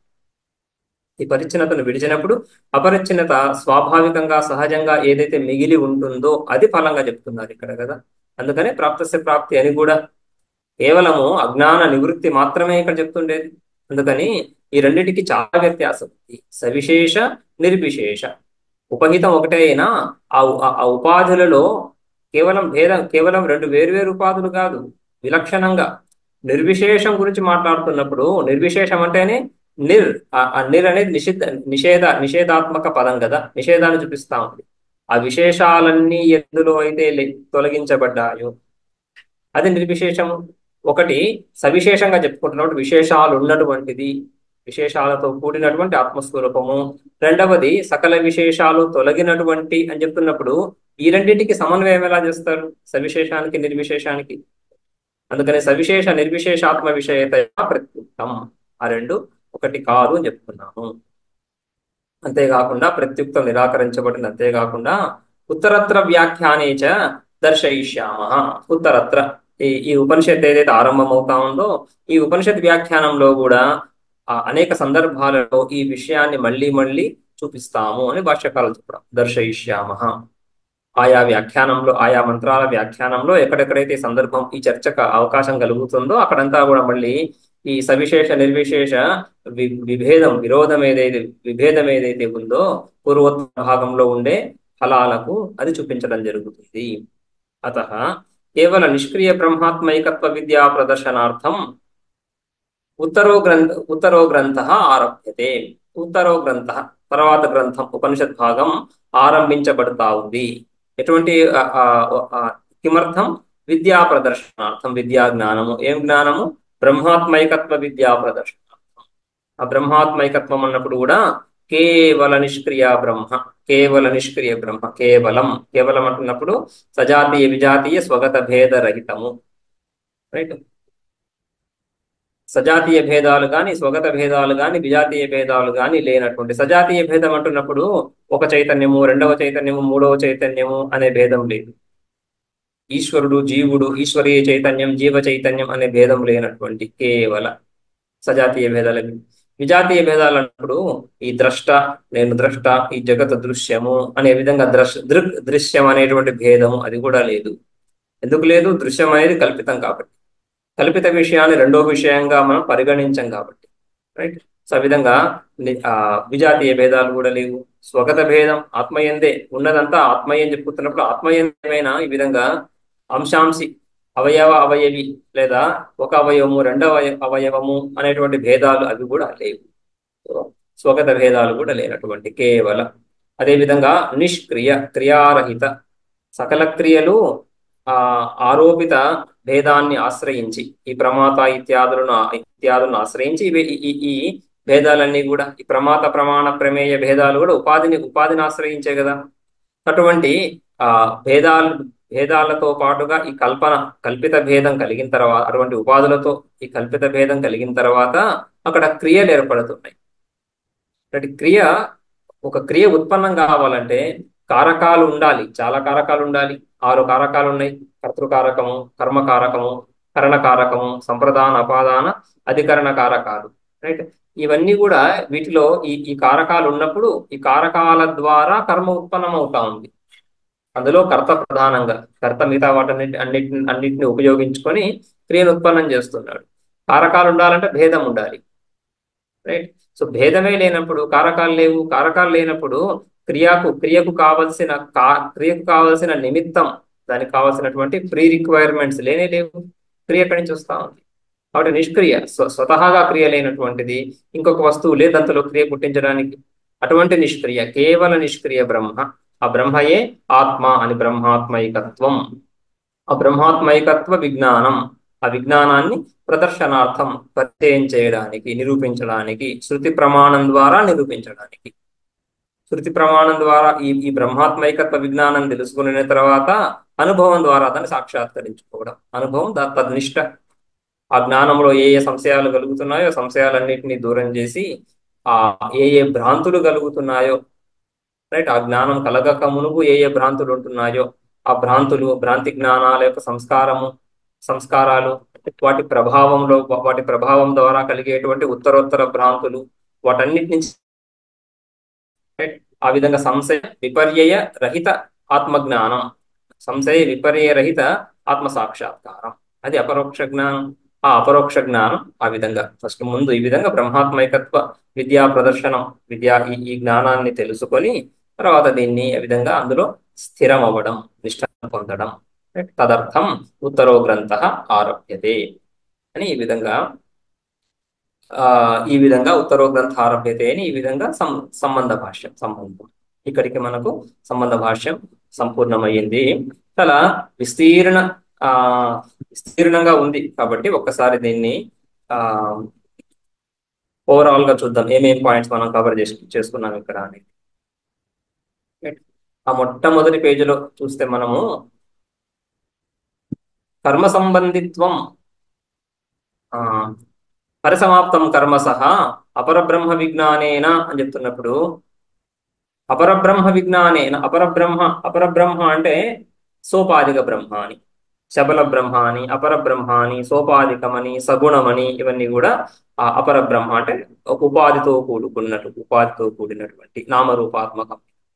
ఈ పరిచ్ఛిన్నతను విడిచినప్పుడు అపరిచ్ఛిన్నత స్వాభావికంగా సహజంగా ఏదైతే మిగిలి ఉంటుందో అది ఫలంగా చెప్తున్నారు ఇక్కడ కదా అందుకనే ప్రాప్తస్య ప్రాప్తి అని కూడా కేవలము అజ్ఞాన నివృత్తి మాత్రమే ఇక్కడ చెప్తుండేది అందుకని ఈ రెండింటికి చాలా వ్యత్యాసం ఉంది సవిశేష నిర్విశేష ఉపహితం ఒకటే అయినా ఆ ఆ ఉపాధులలో కేవలం భేదం కేవలం రెండు వేరువేరు ఉపాధులు కాదు విలక్షణంగా నిర్విశేషం గురించి మాట్లాడుతున్నప్పుడు నిర్విశేషం అంటేనే నిర్ ఆ నిర్ అనేది నిషిద్ధ నిషేధ నిషేధాత్మక పదం కదా నిషేధాన్ని చూపిస్తా ఉంది ఆ విశేషాలన్నీ ఎందులో అయితే తొలగించబడ్డాయో అది నిర్విశేషము ఒకటి సవిశేషంగా చెప్పుకుంటున్నప్పుడు విశేషాలు ఉన్నటువంటిది విశేషాలతో కూడినటువంటి ఆత్మస్వరూపము రెండవది సకల విశేషాలు తొలగినటువంటి అని చెప్తున్నప్పుడు ఈ రెండింటికి సమన్వయం ఎలా చేస్తారు సవిశేషానికి నిర్విశేషానికి అందుకని సవిశేష నిర్విశేషాత్మ విషయత ప్రత్యుక్తం ఆ రెండు ఒకటి కాదు అని చెప్తున్నాము అంతేకాకుండా ప్రత్యుక్తం నిరాకరించబడింది అంతేకాకుండా ఉత్తరత్ర వ్యాఖ్యానేచ దర్శయిష్యామ ఉత్తరత్ర ఈ ఈ ఉపనిషత్ ఏదైతే ఆరంభం అవుతా ఉందో ఈ ఉపనిషత్ వ్యాఖ్యానంలో కూడా అనేక సందర్భాలలో ఈ విషయాన్ని మళ్ళీ మళ్ళీ చూపిస్తాము అని భాష్యకారులు చెప్పడం దర్శయిష్యామ ఆయా వ్యాఖ్యానంలో ఆయా మంత్రాల వ్యాఖ్యానంలో ఎక్కడెక్కడైతే సందర్భం ఈ చర్చకు అవకాశం కలుగుతుందో అక్కడంతా కూడా మళ్ళీ ఈ సవిశేష నిర్విశేష వి విభేదం విరోధం ఏదైతే విభేదం ఏదైతే ఉందో పూర్వోత్తర భాగంలో ఉండే ఫలాలకు అది చూపించడం జరుగుతుంది అత కేవల నిష్క్రియ బ్రహ్మాత్మైకత్వ విద్యా ప్రదర్శనార్థం ఉత్తరో గ్రంథ ఉత్తరో గ్రంథ ఆరభ్యతే ఉత్తరో గ్రంథ తర్వాత గ్రంథం ఉపనిషత్ భాగం ఆరంభించబడతా ఉంది ఎటువంటి కిమర్థం విద్యా ప్రదర్శనార్థం విద్యా జ్ఞానము ఏం జ్ఞానము బ్రహ్మాత్మైకత్వ విద్యా ప్రదర్శనార్థం ఆ బ్రహ్మాత్మైకత్వం అన్నప్పుడు కూడా కేవల నిష్క్రియ బ్రహ్మ కేవల నిష్క్రియ బ్రహ్మ కేవలం కేవలం అంటున్నప్పుడు సజాతీయ విజాతీయ స్వగత భేద రహితము రైట్ సజాతీయ భేదాలు కానీ స్వగత భేదాలు కానీ విజాతీయ భేదాలు కానీ లేనటువంటి సజాతీయ భేదం అంటున్నప్పుడు ఒక చైతన్యము రెండవ చైతన్యము మూడవ చైతన్యము అనే భేదం లేదు ఈశ్వరుడు జీవుడు ఈశ్వరీయ చైతన్యం జీవ చైతన్యం అనే భేదం లేనటువంటి కేవల సజాతీయ భేదాలు విజాతీయ భేదాలు అన్నప్పుడు ఈ ద్రష్ట నేను ద్రష్ట ఈ జగత దృశ్యము అనే విధంగా దృశ్ దృక్ దృశ్యం అనేటువంటి భేదము అది కూడా లేదు ఎందుకు లేదు దృశ్యం అనేది కల్పితం కాబట్టి కల్పిత విషయాన్ని రెండో విషయంగా మనం పరిగణించం కాబట్టి రైట్ సో ఆ విధంగా విజాతీయ భేదాలు కూడా లేవు స్వగత భేదం ఆత్మయందే ఉన్నదంతా ఆత్మయం చెప్పుతున్నప్పుడు ఆత్మయందమైన ఈ విధంగా అంశాంశి అవయవ అవయవి లేదా ఒక అవయవము రెండవ అవయవము అనేటువంటి భేదాలు అవి కూడా లేవు స్వగత భేదాలు కూడా లేనటువంటి కేవల అదేవిధంగా నిష్క్రియ క్రియారహిత సకల క్రియలు ఆ ఆరోపిత భేదాన్ని ఆశ్రయించి ఈ ప్రమాత ఇత్యాదులను ఇత్యాదులను ఆశ్రయించి ఇవి ఈ ఈ భేదాలన్నీ కూడా ఈ ప్రమాత ప్రమాణ ప్రమేయ భేదాలు కూడా ఉపాధిని ఉపాధిని ఆశ్రయించే కదా అటువంటి ఆ భేదాలు భేదాలతో పాటుగా ఈ కల్పన కల్పిత భేదం కలిగిన తర్వాత అటువంటి ఉపాధులతో ఈ కల్పిత భేదం కలిగిన తర్వాత అక్కడ క్రియలు ఏర్పడుతున్నాయి అంటే క్రియ ఒక క్రియ ఉత్పన్నం కావాలంటే కారకాలు ఉండాలి చాలా కారకాలు ఉండాలి ఆరు కారకాలు ఉన్నాయి కర్తృకారకము కర్మకారకము కరణకారకము సంప్రదాన అపాదాన అధికరణ కారకాలు రైట్ ఇవన్నీ కూడా వీటిలో ఈ ఈ కారకాలు ఉన్నప్పుడు ఈ కారకాల ద్వారా కర్మ ఉత్పన్నం అవుతా ఉంది అందులో కర్త ప్రధానంగా కర్త మిగతా వాటిని అన్నిటిని అన్నిటిని ఉపయోగించుకొని క్రియను ఉత్పన్నం చేస్తున్నాడు కారకాలు ఉండాలంటే భేదం ఉండాలి రైట్ సో భేదమే లేనప్పుడు కారకాలు లేవు కారకాలు లేనప్పుడు క్రియకు క్రియకు కావలసిన కా క్రియకు కావలసిన నిమిత్తం దానికి కావాల్సినటువంటి ప్రీ రిక్వైర్మెంట్స్ లేనే లేవు క్రియ ఎక్కడి నుంచి వస్తా ఉంది కాబట్టి నిష్క్రియ స్వతహాగా క్రియ లేనటువంటిది ఇంకొక వస్తువు లేదంతలో క్రియ పుట్టించడానికి అటువంటి నిష్క్రియ కేవల నిష్క్రియ బ్రహ్మ ఆ బ్రహ్మయే ఆత్మ అని బ్రహ్మాత్మైకత్వం ఆ బ్రహ్మాత్మైకత్వ విజ్ఞానం ఆ విజ్ఞానాన్ని ప్రదర్శనార్థం పరిచయం చేయడానికి నిరూపించడానికి శృతి ప్రమాణం ద్వారా నిరూపించడానికి శృతి ప్రమాణం ద్వారా ఈ ఈ బ్రహ్మాత్మైకత్వ విజ్ఞానం తెలుసుకున్న తర్వాత అనుభవం ద్వారా దాన్ని సాక్షాత్కరించుకోవడం అనుభవం తద్నిష్ట ఆ జ్ఞానంలో ఏ ఏ సంశయాలు కలుగుతున్నాయో సంశయాలన్నింటినీ దూరం చేసి ఆ ఏ ఏ భ్రాంతులు కలుగుతున్నాయో రైట్ ఆ జ్ఞానం కలగక మునుపు ఏ ఏ భ్రాంతులు ఉంటున్నాయో ఆ భ్రాంతులు భ్రాంతి జ్ఞానాల యొక్క సంస్కారము సంస్కారాలు వాటి ప్రభావంలో వాటి ప్రభావం ద్వారా కలిగేటువంటి ఉత్తరోత్తర భ్రాంతులు వాటన్నిటి నుంచి ఆ విధంగా సంశయ విపర్యయ రహిత ఆత్మజ్ఞానం సంశయ విపర్యయ రహిత ఆత్మ సాక్షాత్కారం అది అపరోక్ష జ్ఞానం ఆ అపరోక్ష జ్ఞానం ఆ విధంగా ఫస్ట్ ముందు ఈ విధంగా బ్రహ్మాత్మైకత్వ విద్యా ప్రదర్శనం విద్యా ఈ ఈ జ్ఞానాన్ని తెలుసుకొని తర్వాత దీన్ని ఆ విధంగా అందులో స్థిరం అవ్వడం నిష్ట పొందడం తదర్థం ఉత్తరో గ్రంథ ఆరభ్యతే అని ఈ విధంగా ఆ ఈ విధంగా ఉత్తరో గ్రంథ ఆరభ్యతే అని ఈ విధంగా సం సంబంధ భాష్యం సంబంధం ఇక్కడికి మనకు సంబంధ భాష్యం సంపూర్ణమైంది చాలా విస్తీర్ణ ఆ విస్తీర్ణంగా ఉంది కాబట్టి ఒక్కసారి దీన్ని ఆ ఓవరాల్ గా చూద్దాం ఏమేం పాయింట్స్ మనం కవర్ చేసి చేసుకున్నాం ఇక్కడ అని ఆ మొట్టమొదటి పేజీలో చూస్తే మనము కర్మ సంబంధిత్వం ఆ పరిసమాప్తం కర్మ సహా అపరబ్రహ్మ విజ్ఞానేన అని చెప్తున్నప్పుడు అపరబ్రహ్మ విజ్ఞానేన అపరబ్రహ్మ అపరబ్రహ్మ అంటే సోపాధిక బ్రహ్మ అని శబల బ్రహ్మ అని అపర బ్రహ్మ అని సోపాధికమని సగుణమని ఇవన్నీ కూడా ఆ అపర బ్రహ్మ అంటే ఒక ఉపాధితో కూడుకున్నట్టు ఉపాధితో కూడినటువంటి నామరూపాత్మకం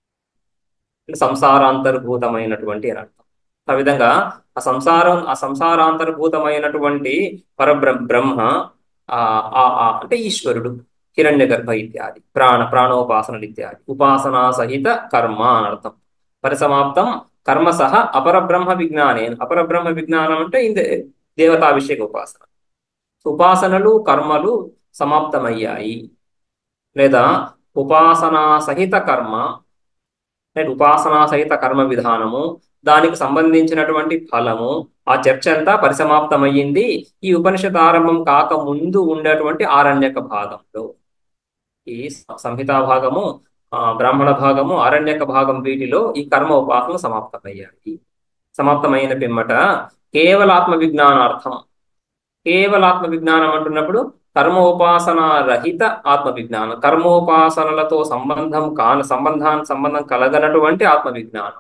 సంసారాంతర్భూతమైనటువంటి అని అర్థం ఆ విధంగా ఆ సంసారం ఆ సంసారాంతర్భూతమైనటువంటి పరబ్రహ్మ బ్రహ్మ ఆ ఆ ఆ అంటే ఈశ్వరుడు హిరణ్య గర్భ ఇత్యాది ప్రాణ ప్రాణోపాసనలు ఇత్యాది ఉపాసనా సహిత కర్మ అని అర్థం పరిసమాప్తం కర్మ సహ అపరబ్రహ్మ విజ్ఞానే అపరబ్రహ్మ విజ్ఞానం అంటే ఇందే దేవతాభిషేక ఉపాసన ఉపాసనలు కర్మలు సమాప్తమయ్యాయి లేదా ఉపాసనా సహిత కర్మ లేదా ఉపాసనా సహిత కర్మ విధానము దానికి సంబంధించినటువంటి ఫలము ఆ చర్చ అంతా పరిసమాప్తమయ్యింది ఈ ఉపనిషత్ ఆరంభం కాక ముందు ఉండేటువంటి ఆరణ్యక భాగంలో ఈ సంహితా భాగము ఆ బ్రాహ్మణ భాగము ఆరణ్యక భాగం వీటిలో ఈ కర్మ ఉపాసనలు సమాప్తమయ్యాయి సమాప్తమైన పిమ్మట కేవల ఆత్మ విజ్ఞానార్థం కేవల ఆత్మ విజ్ఞానం అంటున్నప్పుడు కర్మోపాసన రహిత ఆత్మ విజ్ఞానం కర్మోపాసనలతో సంబంధం కాని సంబంధాన్ని సంబంధం కలగనటువంటి ఆత్మ విజ్ఞానం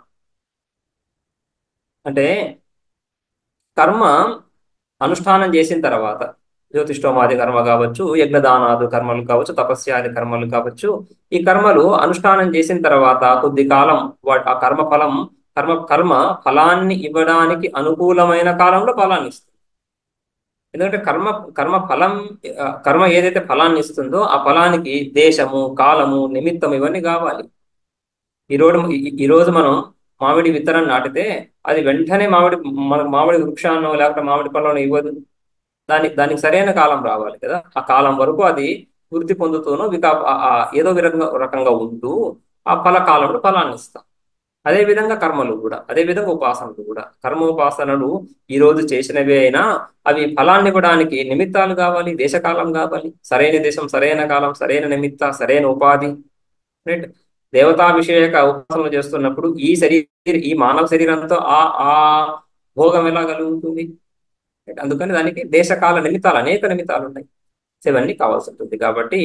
అంటే కర్మ అనుష్ఠానం చేసిన తర్వాత జ్యోతిష్టోమాది కర్మ కావచ్చు యజ్ఞదానాది కర్మలు కావచ్చు తపస్యాది కర్మలు కావచ్చు ఈ కర్మలు అనుష్ఠానం చేసిన తర్వాత కొద్ది కాలం ఆ కర్మ ఫలం కర్మ కర్మ ఫలాన్ని ఇవ్వడానికి అనుకూలమైన కాలంలో ఫలాన్ని ఇస్తుంది ఎందుకంటే కర్మ కర్మ ఫలం కర్మ ఏదైతే ఫలాన్ని ఇస్తుందో ఆ ఫలానికి దేశము కాలము నిమిత్తం ఇవన్నీ కావాలి ఈరోజు ఈరోజు మనం మామిడి విత్తనం నాటితే అది వెంటనే మామిడి మనకు మామిడి వృక్షాన్ని లేకపోతే మామిడి పళ్ళను ఇవ్వదు దానికి దానికి సరైన కాలం రావాలి కదా ఆ కాలం వరకు అది వృద్ధి పొందుతూనో వికా ఏదో విధంగా రకంగా ఉంటూ ఆ ఫల కాలంలో ఫలాన్ని ఇస్తాం అదే విధంగా కర్మలు కూడా అదే విధంగా ఉపాసనలు కూడా కర్మోపాసనలు ఈ రోజు చేసినవి అయినా అవి ఫలాన్ని ఇవ్వడానికి నిమిత్తాలు కావాలి దేశకాలం కావాలి సరైన దేశం సరైన కాలం సరైన నిమిత్త సరైన ఉపాధి రైట్ దేవతాభిషేక ఉపాసనలు చేస్తున్నప్పుడు ఈ శరీర ఈ మానవ శరీరంతో ఆ ఆ భోగం ఎలా కలుగుతుంది అందుకని దానికి దేశకాల నిమిత్తాలు అనేక నిమిత్తాలు ఉన్నాయి ఇవన్నీ కావాల్సి ఉంటుంది కాబట్టి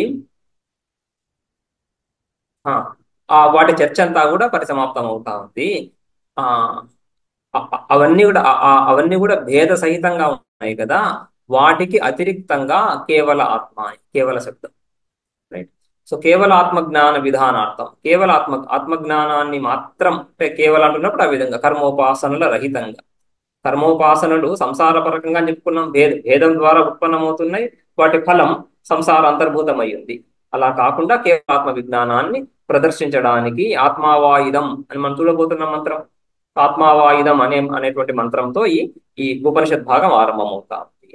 ఆ వాటి చర్చ అంతా కూడా పరిసమాప్తం అవుతా ఉంది ఆ అవన్నీ కూడా అవన్నీ కూడా భేద సహితంగా ఉన్నాయి కదా వాటికి అతిరిక్తంగా కేవల ఆత్మ కేవల శబ్దం రైట్ సో కేవల ఆత్మజ్ఞాన విధానార్థం కేవల ఆత్మ ఆత్మజ్ఞానాన్ని మాత్రం అంటే కేవలం అంటున్నప్పుడు ఆ విధంగా కర్మోపాసనల రహితంగా కర్మోపాసనలు సంసారపరకంగా చెప్పుకున్నాం భేద భేదం ద్వారా ఉత్పన్నమవుతున్నాయి వాటి ఫలం సంసార అంతర్భూతమై ఉంది అలా కాకుండా కేవల ఆత్మ విజ్ఞానాన్ని ప్రదర్శించడానికి ఆత్మావాయుధం అని మనం చూడబోతున్న మంత్రం ఆత్మావాయుధం అనే అనేటువంటి మంత్రంతో ఈ ఈ ఉపనిషత్ భాగం ఆరంభమవుతా ఉంది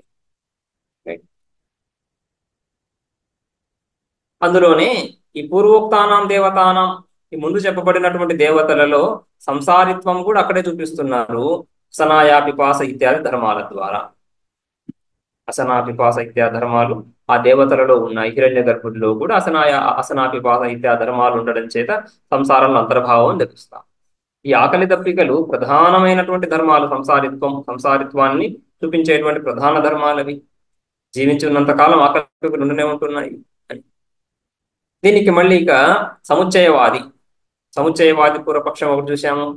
అందులోనే ఈ పూర్వోక్తానం దేవతానం ఈ ముందు చెప్పబడినటువంటి దేవతలలో సంసారిత్వం కూడా అక్కడే చూపిస్తున్నారు అసనాయా పిపాస ఇత్యాది ధర్మాల ద్వారా అసనా పిపాస ఇత్యాది ధర్మాలు ఆ దేవతలలో ఉన్నాయి హిరణ్య గర్భుడిలో కూడా అసనాయ అసనా పిపాస ఇత్యాది ధర్మాలు ఉండడం చేత సంసారంలో అంతర్భావం తెలుస్తాం ఈ ఆకలి దప్పికలు ప్రధానమైనటువంటి ధర్మాలు సంసారిత్వం సంసారిత్వాన్ని చూపించేటువంటి ప్రధాన ధర్మాలు అవి జీవించినంత కాలం ఆకలి దప్పికలు ఉంటూనే ఉంటున్నాయి దీనికి మళ్ళీ ఇక సముచ్చయవాది సముచ్చయవాది పూర్వపక్షం ఒకటి చూసాము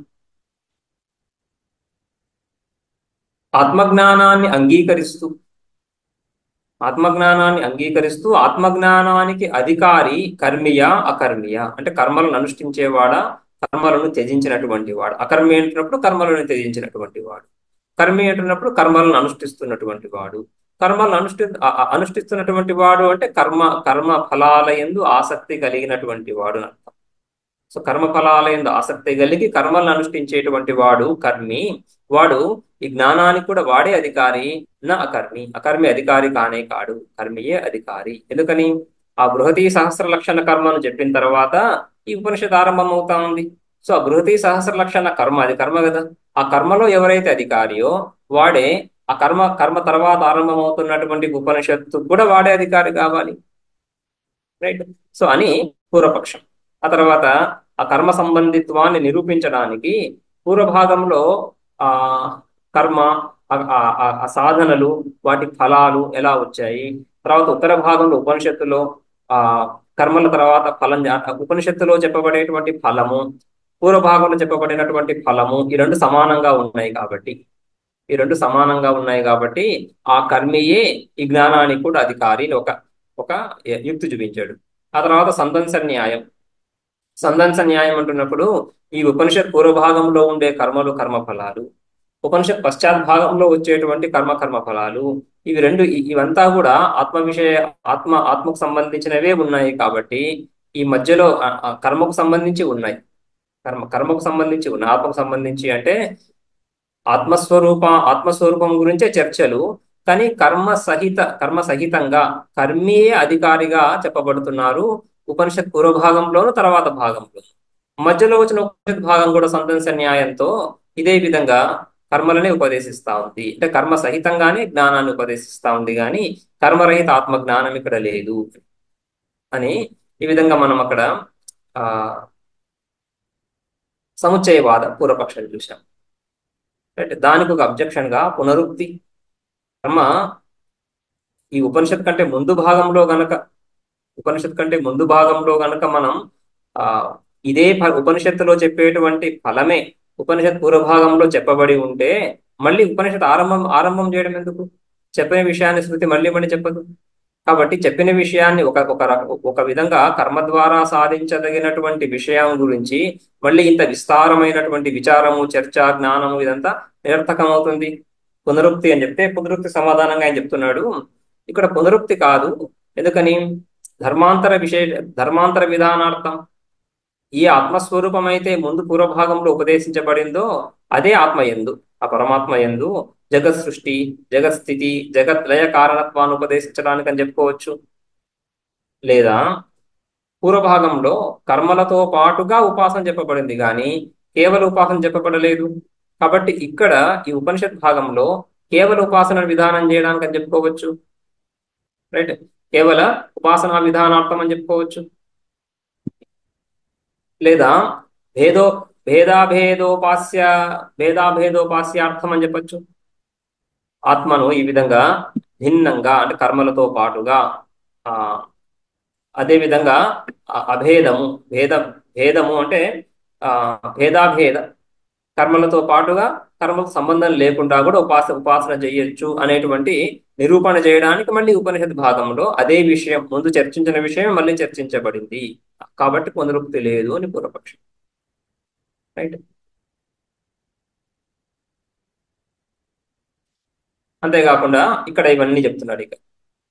ఆత్మజ్ఞానాన్ని అంగీకరిస్తూ ఆత్మజ్ఞానాన్ని అంగీకరిస్తూ ఆత్మజ్ఞానానికి అధికారి కర్మియ అకర్మియ అంటే కర్మలను అనుష్ఠించేవాడా కర్మలను త్యజించినటువంటి వాడు అకర్మి అంటున్నప్పుడు కర్మలను త్యజించినటువంటి వాడు కర్మి అంటున్నప్పుడు కర్మలను అనుష్ఠిస్తున్నటువంటి వాడు కర్మలను అనుష్ఠి అనుష్ఠిస్తున్నటువంటి వాడు అంటే కర్మ కర్మ ఫలాల ఎందు ఆసక్తి కలిగినటువంటి వాడు అర్థం సో కర్మ ఫలాల ఎందు ఆసక్తి కలిగి కర్మలను అనుష్ఠించేటువంటి వాడు కర్మి వాడు ఈ జ్ఞానానికి కూడా వాడే అధికారి నా అకర్మి అకర్మి అధికారి కానే కాడు కర్మియే అధికారి ఎందుకని ఆ బృహతి సహస్ర లక్షణ కర్మను చెప్పిన తర్వాత ఈ ఉపనిషత్ ఆరంభం అవుతా ఉంది సో ఆ బృహతి సహస్ర లక్షణ కర్మ అది కర్మ కదా ఆ కర్మలో ఎవరైతే అధికారియో వాడే ఆ కర్మ కర్మ తర్వాత ఆరంభం అవుతున్నటువంటి ఉపనిషత్తు కూడా వాడే అధికారి కావాలి రైట్ సో అని పూర్వపక్షం ఆ తర్వాత ఆ కర్మ సంబంధిత్వాన్ని నిరూపించడానికి పూర్వభాగంలో ఆ కర్మ ఆ సాధనలు వాటి ఫలాలు ఎలా వచ్చాయి తర్వాత ఉత్తర భాగంలో ఉపనిషత్తులో ఆ కర్మల తర్వాత ఫలం ఉపనిషత్తులో చెప్పబడేటువంటి ఫలము పూర్వ భాగంలో చెప్పబడినటువంటి ఫలము ఈ రెండు సమానంగా ఉన్నాయి కాబట్టి ఈ రెండు సమానంగా ఉన్నాయి కాబట్టి ఆ కర్మియే ఈ జ్ఞానానికి కూడా అధికారి అని ఒక ఒక యుక్తి చూపించాడు ఆ తర్వాత సందంస న్యాయం సందంస న్యాయం అంటున్నప్పుడు ఈ ఉపనిషత్ పూర్వభాగంలో ఉండే కర్మలు కర్మఫలాలు ఉపనిషత్ పశ్చాత్ భాగంలో వచ్చేటువంటి కర్మ కర్మ ఫలాలు ఇవి రెండు ఇ- ఇవంతా కూడా ఆత్మ విషయ ఆత్మ ఆత్మకు సంబంధించినవే ఉన్నాయి కాబట్టి ఈ మధ్యలో ఆ, ఆ, కర్మకు సంబంధించి ఉన్నాయి కర్మ కర్మకు సంబంధించి ఉన్నాయి ఆత్మకు సంబంధించి అంటే ఆత్మస్వరూప ఆత్మస్వరూపం గురించే చర్చలు కానీ కర్మ సహిత కర్మ సహితంగా కర్మియే అధికారిగా చెప్పబడుతున్నారు ఉపనిషత్ పూర్వభాగంలోను తర్వాత భాగంలో మధ్యలో వచ్చిన ఉపనిషత్ భాగం కూడా సంతంస న్యాయంతో ఇదే విధంగా కర్మలనే ఉపదేశిస్తా ఉంది అంటే కర్మ సహితంగానే జ్ఞానాన్ని ఉపదేశిస్తా ఉంది కానీ కర్మరహిత ఆత్మ జ్ఞానం ఇక్కడ లేదు అని ఈ విధంగా మనం అక్కడ ఆ సముచ్చయవాద పూర్వపక్షం చూసాం రైట్ దానికి ఒక అబ్జెక్షన్ గా పునరుక్తి కర్మ ఈ ఉపనిషత్ కంటే ముందు భాగంలో గనక ఉపనిషత్ కంటే ముందు భాగంలో గనక మనం ఆ ఇదే ఫ- ఉపనిషత్తులో చెప్పేటువంటి ఫలమే ఉపనిషత్ పూర్వభాగంలో చెప్పబడి ఉంటే మళ్ళీ ఉపనిషత్ ఆరంభం ఆరంభం చేయడం ఎందుకు చెప్పిన విషయాన్ని శృతి మళ్ళీ మళ్ళీ చెప్పదు కాబట్టి చెప్పిన విషయాన్ని ఒక ఒక రక- ఒక విధంగా కర్మ ద్వారా సాధించదగినటువంటి విషయం గురించి మళ్ళీ ఇంత విస్తారమైనటువంటి విచారము చర్చ జ్ఞానము ఇదంతా నిరర్థకం అవుతుంది పునరుక్తి అని చెప్తే పునరుక్తి సమాధానంగా ఆయన చెప్తున్నాడు ఇక్కడ పునరుక్తి కాదు ఎందుకని ధర్మాంతర విశేష ధర్మాంతర విధానార్థం ఈ ఆత్మస్వరూపం అయితే ముందు పూర్వభాగంలో ఉపదేశించబడిందో అదే ఆత్మ ఎందు ఆ పరమాత్మ ఎందు జగత్ సృష్టి జగత్ స్థితి జగత్ లయ కారణత్వాన్ని ఉపదేశించడానికి అని చెప్పుకోవచ్చు లేదా పూర్వభాగంలో కర్మలతో పాటుగా ఉపాసన చెప్పబడింది కానీ కేవల ఉపాసన చెప్పబడలేదు కాబట్టి ఇక్కడ ఈ ఉపనిషత్ భాగంలో కేవల ఉపాసన విధానం చేయడానికి అని చెప్పుకోవచ్చు రైట్ కేవల ఉపాసనా విధానార్థం అని చెప్పుకోవచ్చు లేదా భేదో భేదాభేదోపాస్య భేదాభేదోపాస్యార్థం అని చెప్పొచ్చు ఆత్మను ఈ విధంగా భిన్నంగా అంటే కర్మలతో పాటుగా ఆ అదే విధంగా అ- అభేదము భేద భేదము అంటే ఆ భేదాభేద కర్మలతో పాటుగా కర్మలకు సంబంధం లేకుండా కూడా ఉపాస ఉపాసన చేయొచ్చు అనేటువంటి నిరూపణ చేయడానికి మళ్ళీ ఉపనిషత్ భాగంలో అదే విషయం ముందు చర్చించిన విషయం మళ్ళీ చర్చించబడింది కాబట్టి పునరుక్తి లేదు అని పూర్వపక్షం రైట్ అంతేకాకుండా ఇక్కడ ఇవన్నీ చెప్తున్నాడు ఇక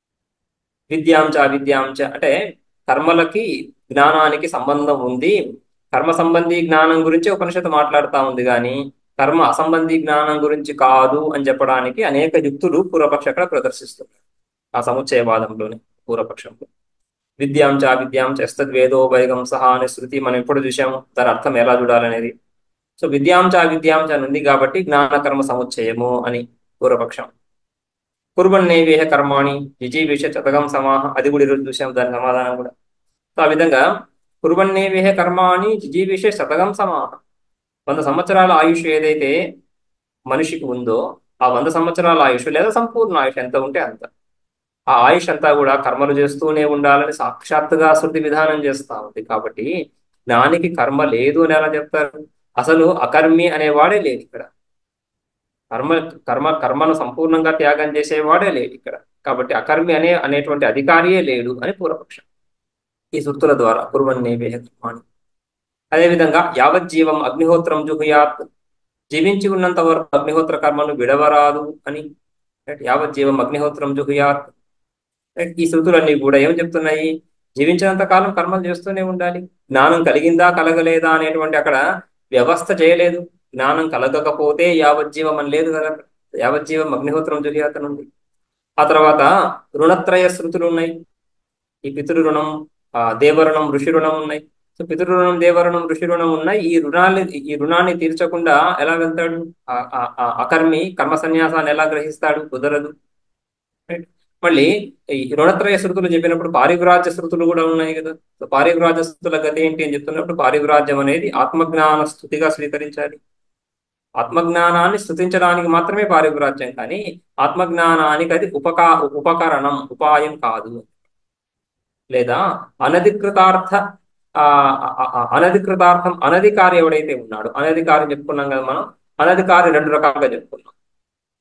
విద్యాంచ అవిద్యాంచ అంటే కర్మలకి జ్ఞానానికి సంబంధం ఉంది కర్మ సంబంధీ జ్ఞానం గురించి ఉపనిషత్తు మాట్లాడుతా ఉంది కానీ కర్మ అసంబంధీ జ్ఞానం గురించి కాదు అని చెప్పడానికి అనేక యుక్తులు పూర్వపక్ష అక్కడ ప్రదర్శిస్తున్నారు ఆ సముచ్చయవాదంలోని పూర్వపక్షంలో విద్యాంచ అవిద్యాంచ ఎస్తద్వేదో వైగం సహా అనే శృతి మనం ఎప్పుడు చూసాము దాని అర్థం ఎలా చూడాలనేది సో విద్యాంచ అవిద్యాంచ అని ఉంది కాబట్టి జ్ఞానకర్మ సముచ్చయము అని పూర్వపక్షం కుర్వన్నేవేహ కర్మాణి జిజీవిష చతకం సమాహ అది కూడా ఈరోజు చూసాం దాని సమాధానం కూడా సో ఆ విధంగా కుర్వన్నేవేహ కర్మాణి జిజీవిష శతకం సమాహ వంద సంవత్సరాల ఆయుష్ ఏదైతే మనిషికి ఉందో ఆ వంద సంవత్సరాల ఆయుష్ లేదా సంపూర్ణ ఆయుష్ ఎంత ఉంటే అంత ఆ ఆయుష్ అంతా కూడా కర్మలు చేస్తూనే ఉండాలని సాక్షాత్తుగా శృతి విధానం చేస్తా ఉంది కాబట్టి జ్ఞానికి కర్మ లేదు అని ఎలా చెప్తారు అసలు అకర్మి అనేవాడే లేదు ఇక్కడ కర్మ కర్మ కర్మను సంపూర్ణంగా త్యాగం చేసేవాడే లేడు ఇక్కడ కాబట్టి అకర్మి అనే అనేటువంటి అధికారియే లేడు అని పూర్వపక్షం ఈ శృతుల ద్వారా కురువన్నే కర్మాణి అదేవిధంగా యావజ్జీవం అగ్నిహోత్రం జుహుయాత్ జీవించి ఉన్నంత వరకు అగ్నిహోత్ర కర్మను విడవరాదు అని రైట్? యావజ్జీవం అగ్నిహోత్రం జుహుయాత్ రైట్? ఈ శృతులన్నీ కూడా ఏం చెప్తున్నాయి జీవించినంత కాలం కర్మలు చేస్తూనే ఉండాలి జ్ఞానం కలిగిందా కలగలేదా అనేటువంటి అక్కడ వ్యవస్థ చేయలేదు జ్ఞానం కలగకపోతే యావజ్జీవం అని లేదు కదా యావజ్జీవం అగ్నిహోత్రం జుహ్యాత్ ఉంది ఆ తర్వాత రుణత్రయ శృతులు ఉన్నాయి ఈ పితృ రుణం ఆ దేవరుణం ఋషి రుణం ఉన్నాయి సో పితృ రుణం దేవరుణం ఋషి రుణం ఉన్నాయి ఈ రుణాన్ని ఈ రుణాన్ని తీర్చకుండా ఎలా వెళ్తాడు ఆ- ఆ- ఆ అకర్మి కర్మ సన్యాసాన్ని ఎలా గ్రహిస్తాడు కుదరదు Right? మళ్ళీ ఈ రుణత్రయ శృతులు చెప్పినప్పుడు పారివ్రాజ్య శృతులు కూడా ఉన్నాయి కదా సో పారివ్రాజ్య శృతుల గతి ఏంటి అని చెప్తున్నప్పుడు పారివ్రాజ్యం అనేది ఆత్మజ్ఞాన స్థుతిగా స్వీకరించాలి ఆత్మజ్ఞానాన్ని స్థుతించడానికి మాత్రమే పారివ్రాజ్యం కానీ ఆత్మజ్ఞానానికి అది ఉపకా ఉపకరణం ఉపాయం కాదు లేదా అనధికృతార్థ ఆ ఆ- ఆ- అనధికృతార్థం అనధికారి ఎవడైతే ఉన్నాడో అనధికారి చెప్పుకున్నాం కదా మనం అనధికారి రెండు రకాలుగా చెప్పుకున్నాం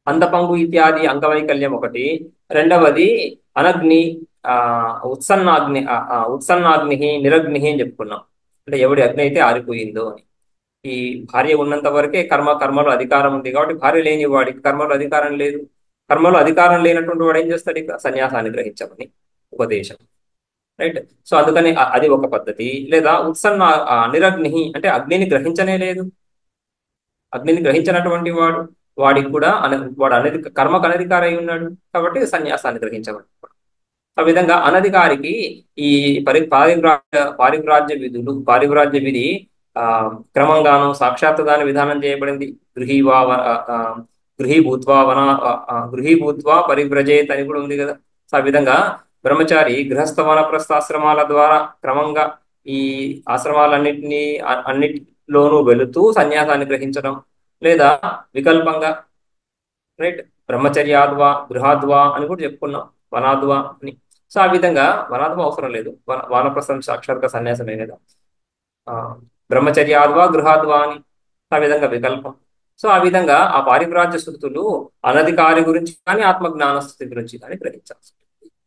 అందపంగు ఇత్యాది అంగవైకల్యం ఒకటి రెండవది అనగ్ని ఆ ఉత్సన్నాగ్ని ఆ, ఆ, ఉత్సన్నాగ్ని నిరగ్ని అని చెప్పుకున్నాం అంటే ఎవడి అగ్ని అయితే ఆరిపోయిందో అని ఈ భార్య ఉన్నంత వరకే కర్మ కర్మలో అధికారం ఉంది కాబట్టి భార్య లేని వాడికి కర్మలో అధికారం లేదు కర్మలో అధికారం లేనటువంటి వాడు ఏం చేస్తాడు ఇక సన్యాసాన్ని గ్రహించమని ఉపదేశం రైట్ సో అందుకని అ- అది ఒక పద్ధతి లేదా ఉత్సన్న ఆ, నిరగ్ని అంటే అగ్నిని గ్రహించనే లేదు అగ్నిని గ్రహించినటువంటి వాడు వాడికి కూడా అన వాడు అనధి కర్మకు అనధికారి అయి ఉన్నాడు కాబట్టి సన్యాసాన్ని గ్రహించమని ఆ విధంగా అనధికారికి ఈ పరి పారివ్రాజ్య పారివ్రాజ్య విధులు పారివ్రాజ్య విధి ఆ క్రమంగాను సాక్షాత్తుగాను విధానం చేయబడింది గృహీవా వ- ఆ, ఆ, గృహీభూత్వా వన ఆ, ఆ, గృహీభూత్వా పరివ్రజేత్ అని కూడా ఉంది కదా సో ఆ విధంగా బ్రహ్మచారి గృహస్థ వనప్రస్థాశ్రమాల ద్వారా క్రమంగా ఈ ఆశ్రమాలన్నింటినీ అ- అన్నిటిలోనూ వెళుతూ సన్యాసాన్ని గ్రహించడం లేదా వికల్పంగా రైట్ బ్రహ్మచర్యాద్వా గృహాద్వా అని కూడా చెప్పుకున్నాం వనాద్వా అని సో ఆ విధంగా వనాద్వా అవసరం లేదు వన వానప్రస్థం సాక్షాత్గా సన్యాసమే కదా ఆ, బ్రహ్మచర్యాద్వా గృహాద్వా అని ఆ విధంగా వికల్పం సో ఆ విధంగా ఆ పారివ్రాజ్య శృతులు అనధికారి గురించి కానీ ఆత్మజ్ఞాన స్థితి గురించి కానీ గ్రహించాల్సి ఉంటుంది.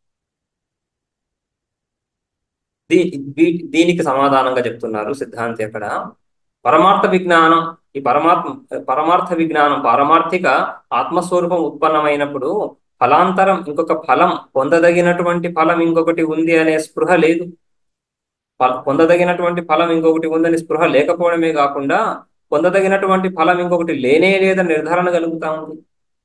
దీ వీ- దీనికి సమాధానంగా చెప్తున్నారు సిద్ధాంతి అక్కడ పరమార్థ విజ్ఞానం ఈ పరమాత్మ పరమార్థ విజ్ఞానం పారమార్థిక ఆత్మస్వరూపం ఉత్పన్నమైనప్పుడు ఫలాంతరం ఇంకొక ఫలం పొందదగినటువంటి ఫలం ఇంకొకటి ఉంది అనే స్పృహ లేదు ఫల- పొందదగినటువంటి ఫలం ఇంకొకటి ఉందని స్పృహ లేకపోవడమే కాకుండా పొందదగినటువంటి ఫలం ఇంకొకటి లేనే లేదని నిర్ధారణ కలుగుతా ఉంది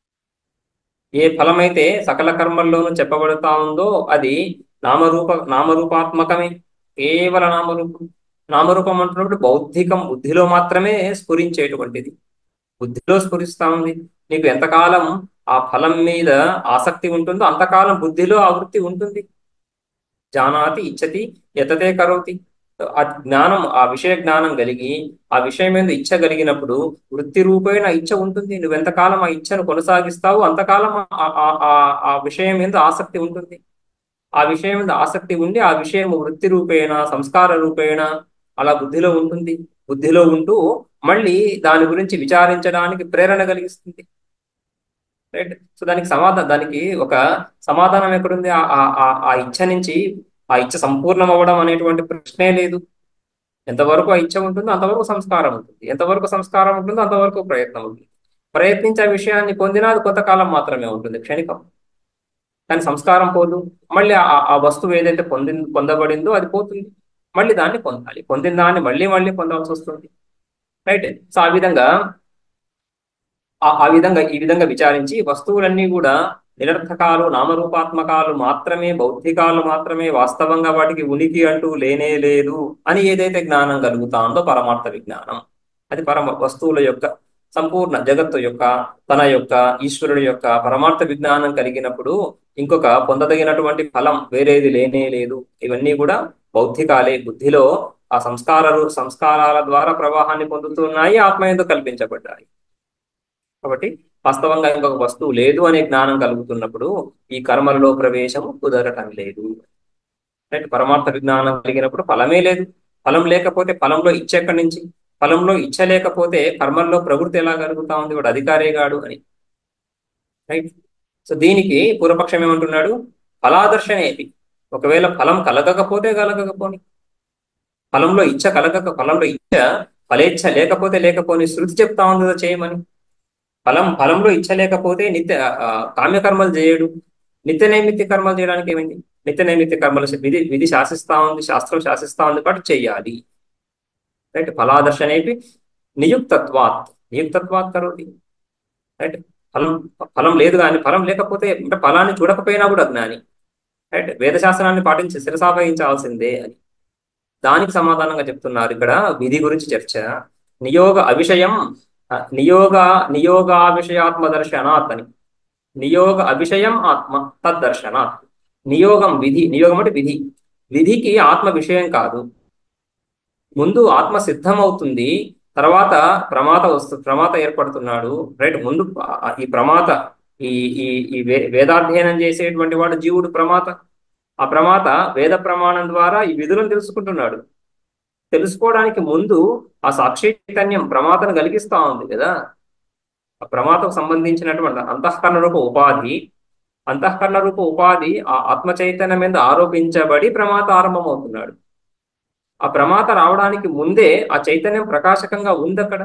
ఏ ఫలమైతే సకల కర్మల్లోనూ చెప్పబడుతా ఉందో అది నామరూప నామరూపాత్మకమే కేవల నామరూపం నామరూపం అంటున్నప్పుడు బౌద్ధికం బుద్ధిలో మాత్రమే స్ఫురించేటువంటిది బుద్ధిలో స్ఫురిస్తా ఉంది నీకు ఎంతకాలం ఆ ఫలం మీద ఆసక్తి ఉంటుందో అంతకాలం బుద్ధిలో ఆ వృత్తి ఉంటుంది జానాతి ఇచ్చతి యతతే కరోతి ఆ జ్ఞానం ఆ విషయ జ్ఞానం కలిగి ఆ విషయం మీద ఇచ్చ కలిగినప్పుడు వృత్తి రూపేణ ఇచ్చ ఉంటుంది నువ్వు ఎంతకాలం ఆ ఇచ్చను కొనసాగిస్తావు అంతకాలం ఆ- ఆ- ఆ- ఆ విషయం మీద ఆసక్తి ఉంటుంది ఆ విషయం మీద ఆసక్తి ఉండి ఆ విషయం వృత్తి రూపేణ సంస్కార రూపేణ అలా బుద్ధిలో ఉంటుంది బుద్ధిలో ఉంటూ మళ్ళీ దాని గురించి విచారించడానికి ప్రేరణ కలిగిస్తుంది రైట్ సో దానికి సమాధానం దానికి ఒక సమాధానం ఎక్కడుంది ఆ ఆ- ఆ- ఆ ఇచ్చ నుంచి ఆ ఇచ్చ సంపూర్ణం అవ్వడం అనేటువంటి ప్రశ్నే లేదు ఎంతవరకు ఆ ఇచ్చ ఉంటుందో అంతవరకు సంస్కారం ఉంటుంది ఎంతవరకు సంస్కారం ఉంటుందో అంతవరకు ప్రయత్నం ఉంటుంది ప్రయత్నించే విషయాన్ని పొందినా అది కొంతకాలం మాత్రమే ఉంటుంది క్షణికం కానీ సంస్కారం పోదు మళ్ళీ ఆ ఆ వస్తువు ఏదైతే పొంది పొందబడిందో అది పోతుంది మళ్ళీ దాన్ని పొందాలి పొందిన దాన్ని మళ్ళీ మళ్ళీ పొందాల్సి వస్తుంది రైట్ సో ఆ విధంగా ఆ ఆ విధంగా ఈ విధంగా విచారించి వస్తువులన్నీ కూడా నిరర్థకాలు నామరూపాత్మకాలు మాత్రమే బౌద్ధికాలు మాత్రమే వాస్తవంగా వాటికి ఉనికి అంటూ లేనే లేదు అని ఏదైతే జ్ఞానం కలుగుతాందో పరమార్థ విజ్ఞానం అది పరమ వస్తువుల యొక్క సంపూర్ణ జగత్తు యొక్క తన యొక్క ఈశ్వరుడి యొక్క పరమార్థ విజ్ఞానం కలిగినప్పుడు ఇంకొక పొందదగినటువంటి ఫలం వేరేది లేనే లేదు ఇవన్నీ కూడా బౌద్ధికాలే బుద్ధిలో ఆ సంస్కారాలు సంస్కారాల ద్వారా ప్రవాహాన్ని పొందుతున్నాయి ఆత్మ ఎందుకు కల్పించబడ్డాయి కాబట్టి వాస్తవంగా ఇంకొక వస్తువు లేదు అనే జ్ఞానం కలుగుతున్నప్పుడు ఈ కర్మలలో ప్రవేశం కుదరటం లేదు రైట్ పరమార్థ విజ్ఞానం కలిగినప్పుడు ఫలమే లేదు ఫలం లేకపోతే ఫలంలో ఇచ్చ ఎక్కడి నుంచి ఫలంలో ఇచ్చ లేకపోతే కర్మల్లో ప్రవృత్తి ఎలా కలుగుతా ఉంది వాడు అధికారేగాడు అని రైట్ సో దీనికి పూర్వపక్షం ఏమంటున్నాడు ఫలాదర్శనేది ఒకవేళ ఫలం కలగకపోతే కలగకపోని ఫలంలో ఇచ్చ కలగక ఫలంలో ఇచ్చ ఫలేచ్ఛ లేకపోతే లేకపోని శృతి చెప్తా ఉంది కదా చేయమని ఫలం ఫలంలో ఇచ్చ లేకపోతే నిత్య ఆ, కామ్యకర్మలు చేయడు నిత్య నైమిత్య కర్మలు చేయడానికి ఏమైంది నిత్య నైమిత్య కర్మలు విధి విధి శాసిస్తా ఉంది శాస్త్రం శాసిస్తా ఉంది కాబట్టి చెయ్యాలి రైట్ ఫలాదర్శనేపి నియుక్తత్వాత్ నియుక్తత్వాత్ కరోతి రైట్ ఫలం ఫలం లేదు కానీ ఫలం లేకపోతే అంటే ఫలాన్ని చూడకపోయినా కూడా జ్ఞాని రైట్ వేదశాస్త్రాన్ని పాటించి శిరసాపహించాల్సిందే అని దానికి సమాధానంగా చెప్తున్నారు ఇక్కడ విధి గురించి చర్చ నియోగ అవిషయం ఆ, నియోగ నియోగావిషయాత్మ దర్శనాత్ అని నియోగ అవిషయం ఆత్మ తద్దర్శనాత్ నియోగం విధి నియోగం అంటే విధి విధికి ఆత్మ విషయం కాదు ముందు ఆత్మ సిద్ధమవుతుంది తర్వాత ప్రమాత వస్తు ప్రమాత ఏర్పడుతున్నాడు రైట్ ముందు ఆ- ఈ ప్రమాత ఈ ఈ ఈ వే- వేదాధ్యయనం చేసేటువంటి వాడు జీవుడు ప్రమాత ఆ ప్రమాత వేద ప్రమాణం ద్వారా ఈ విధులను తెలుసుకుంటున్నాడు తెలుసుకోవడానికి ముందు ఆ సాక్షి చైతన్యం ప్రమాతను కలిగిస్తా ఉంది కదా ఆ ప్రమాతకు సంబంధించినటువంటి అంతఃకరణ రూప ఉపాధి అంతఃకరణ రూప ఉపాధి ఆ ఆత్మ చైతన్యం మీద ఆరోపించబడి ప్రమాత ఆరంభమవుతున్నాడు ఆ ప్రమాత రావడానికి ముందే ఆ చైతన్యం ప్రకాశకంగా ఉంది అక్కడ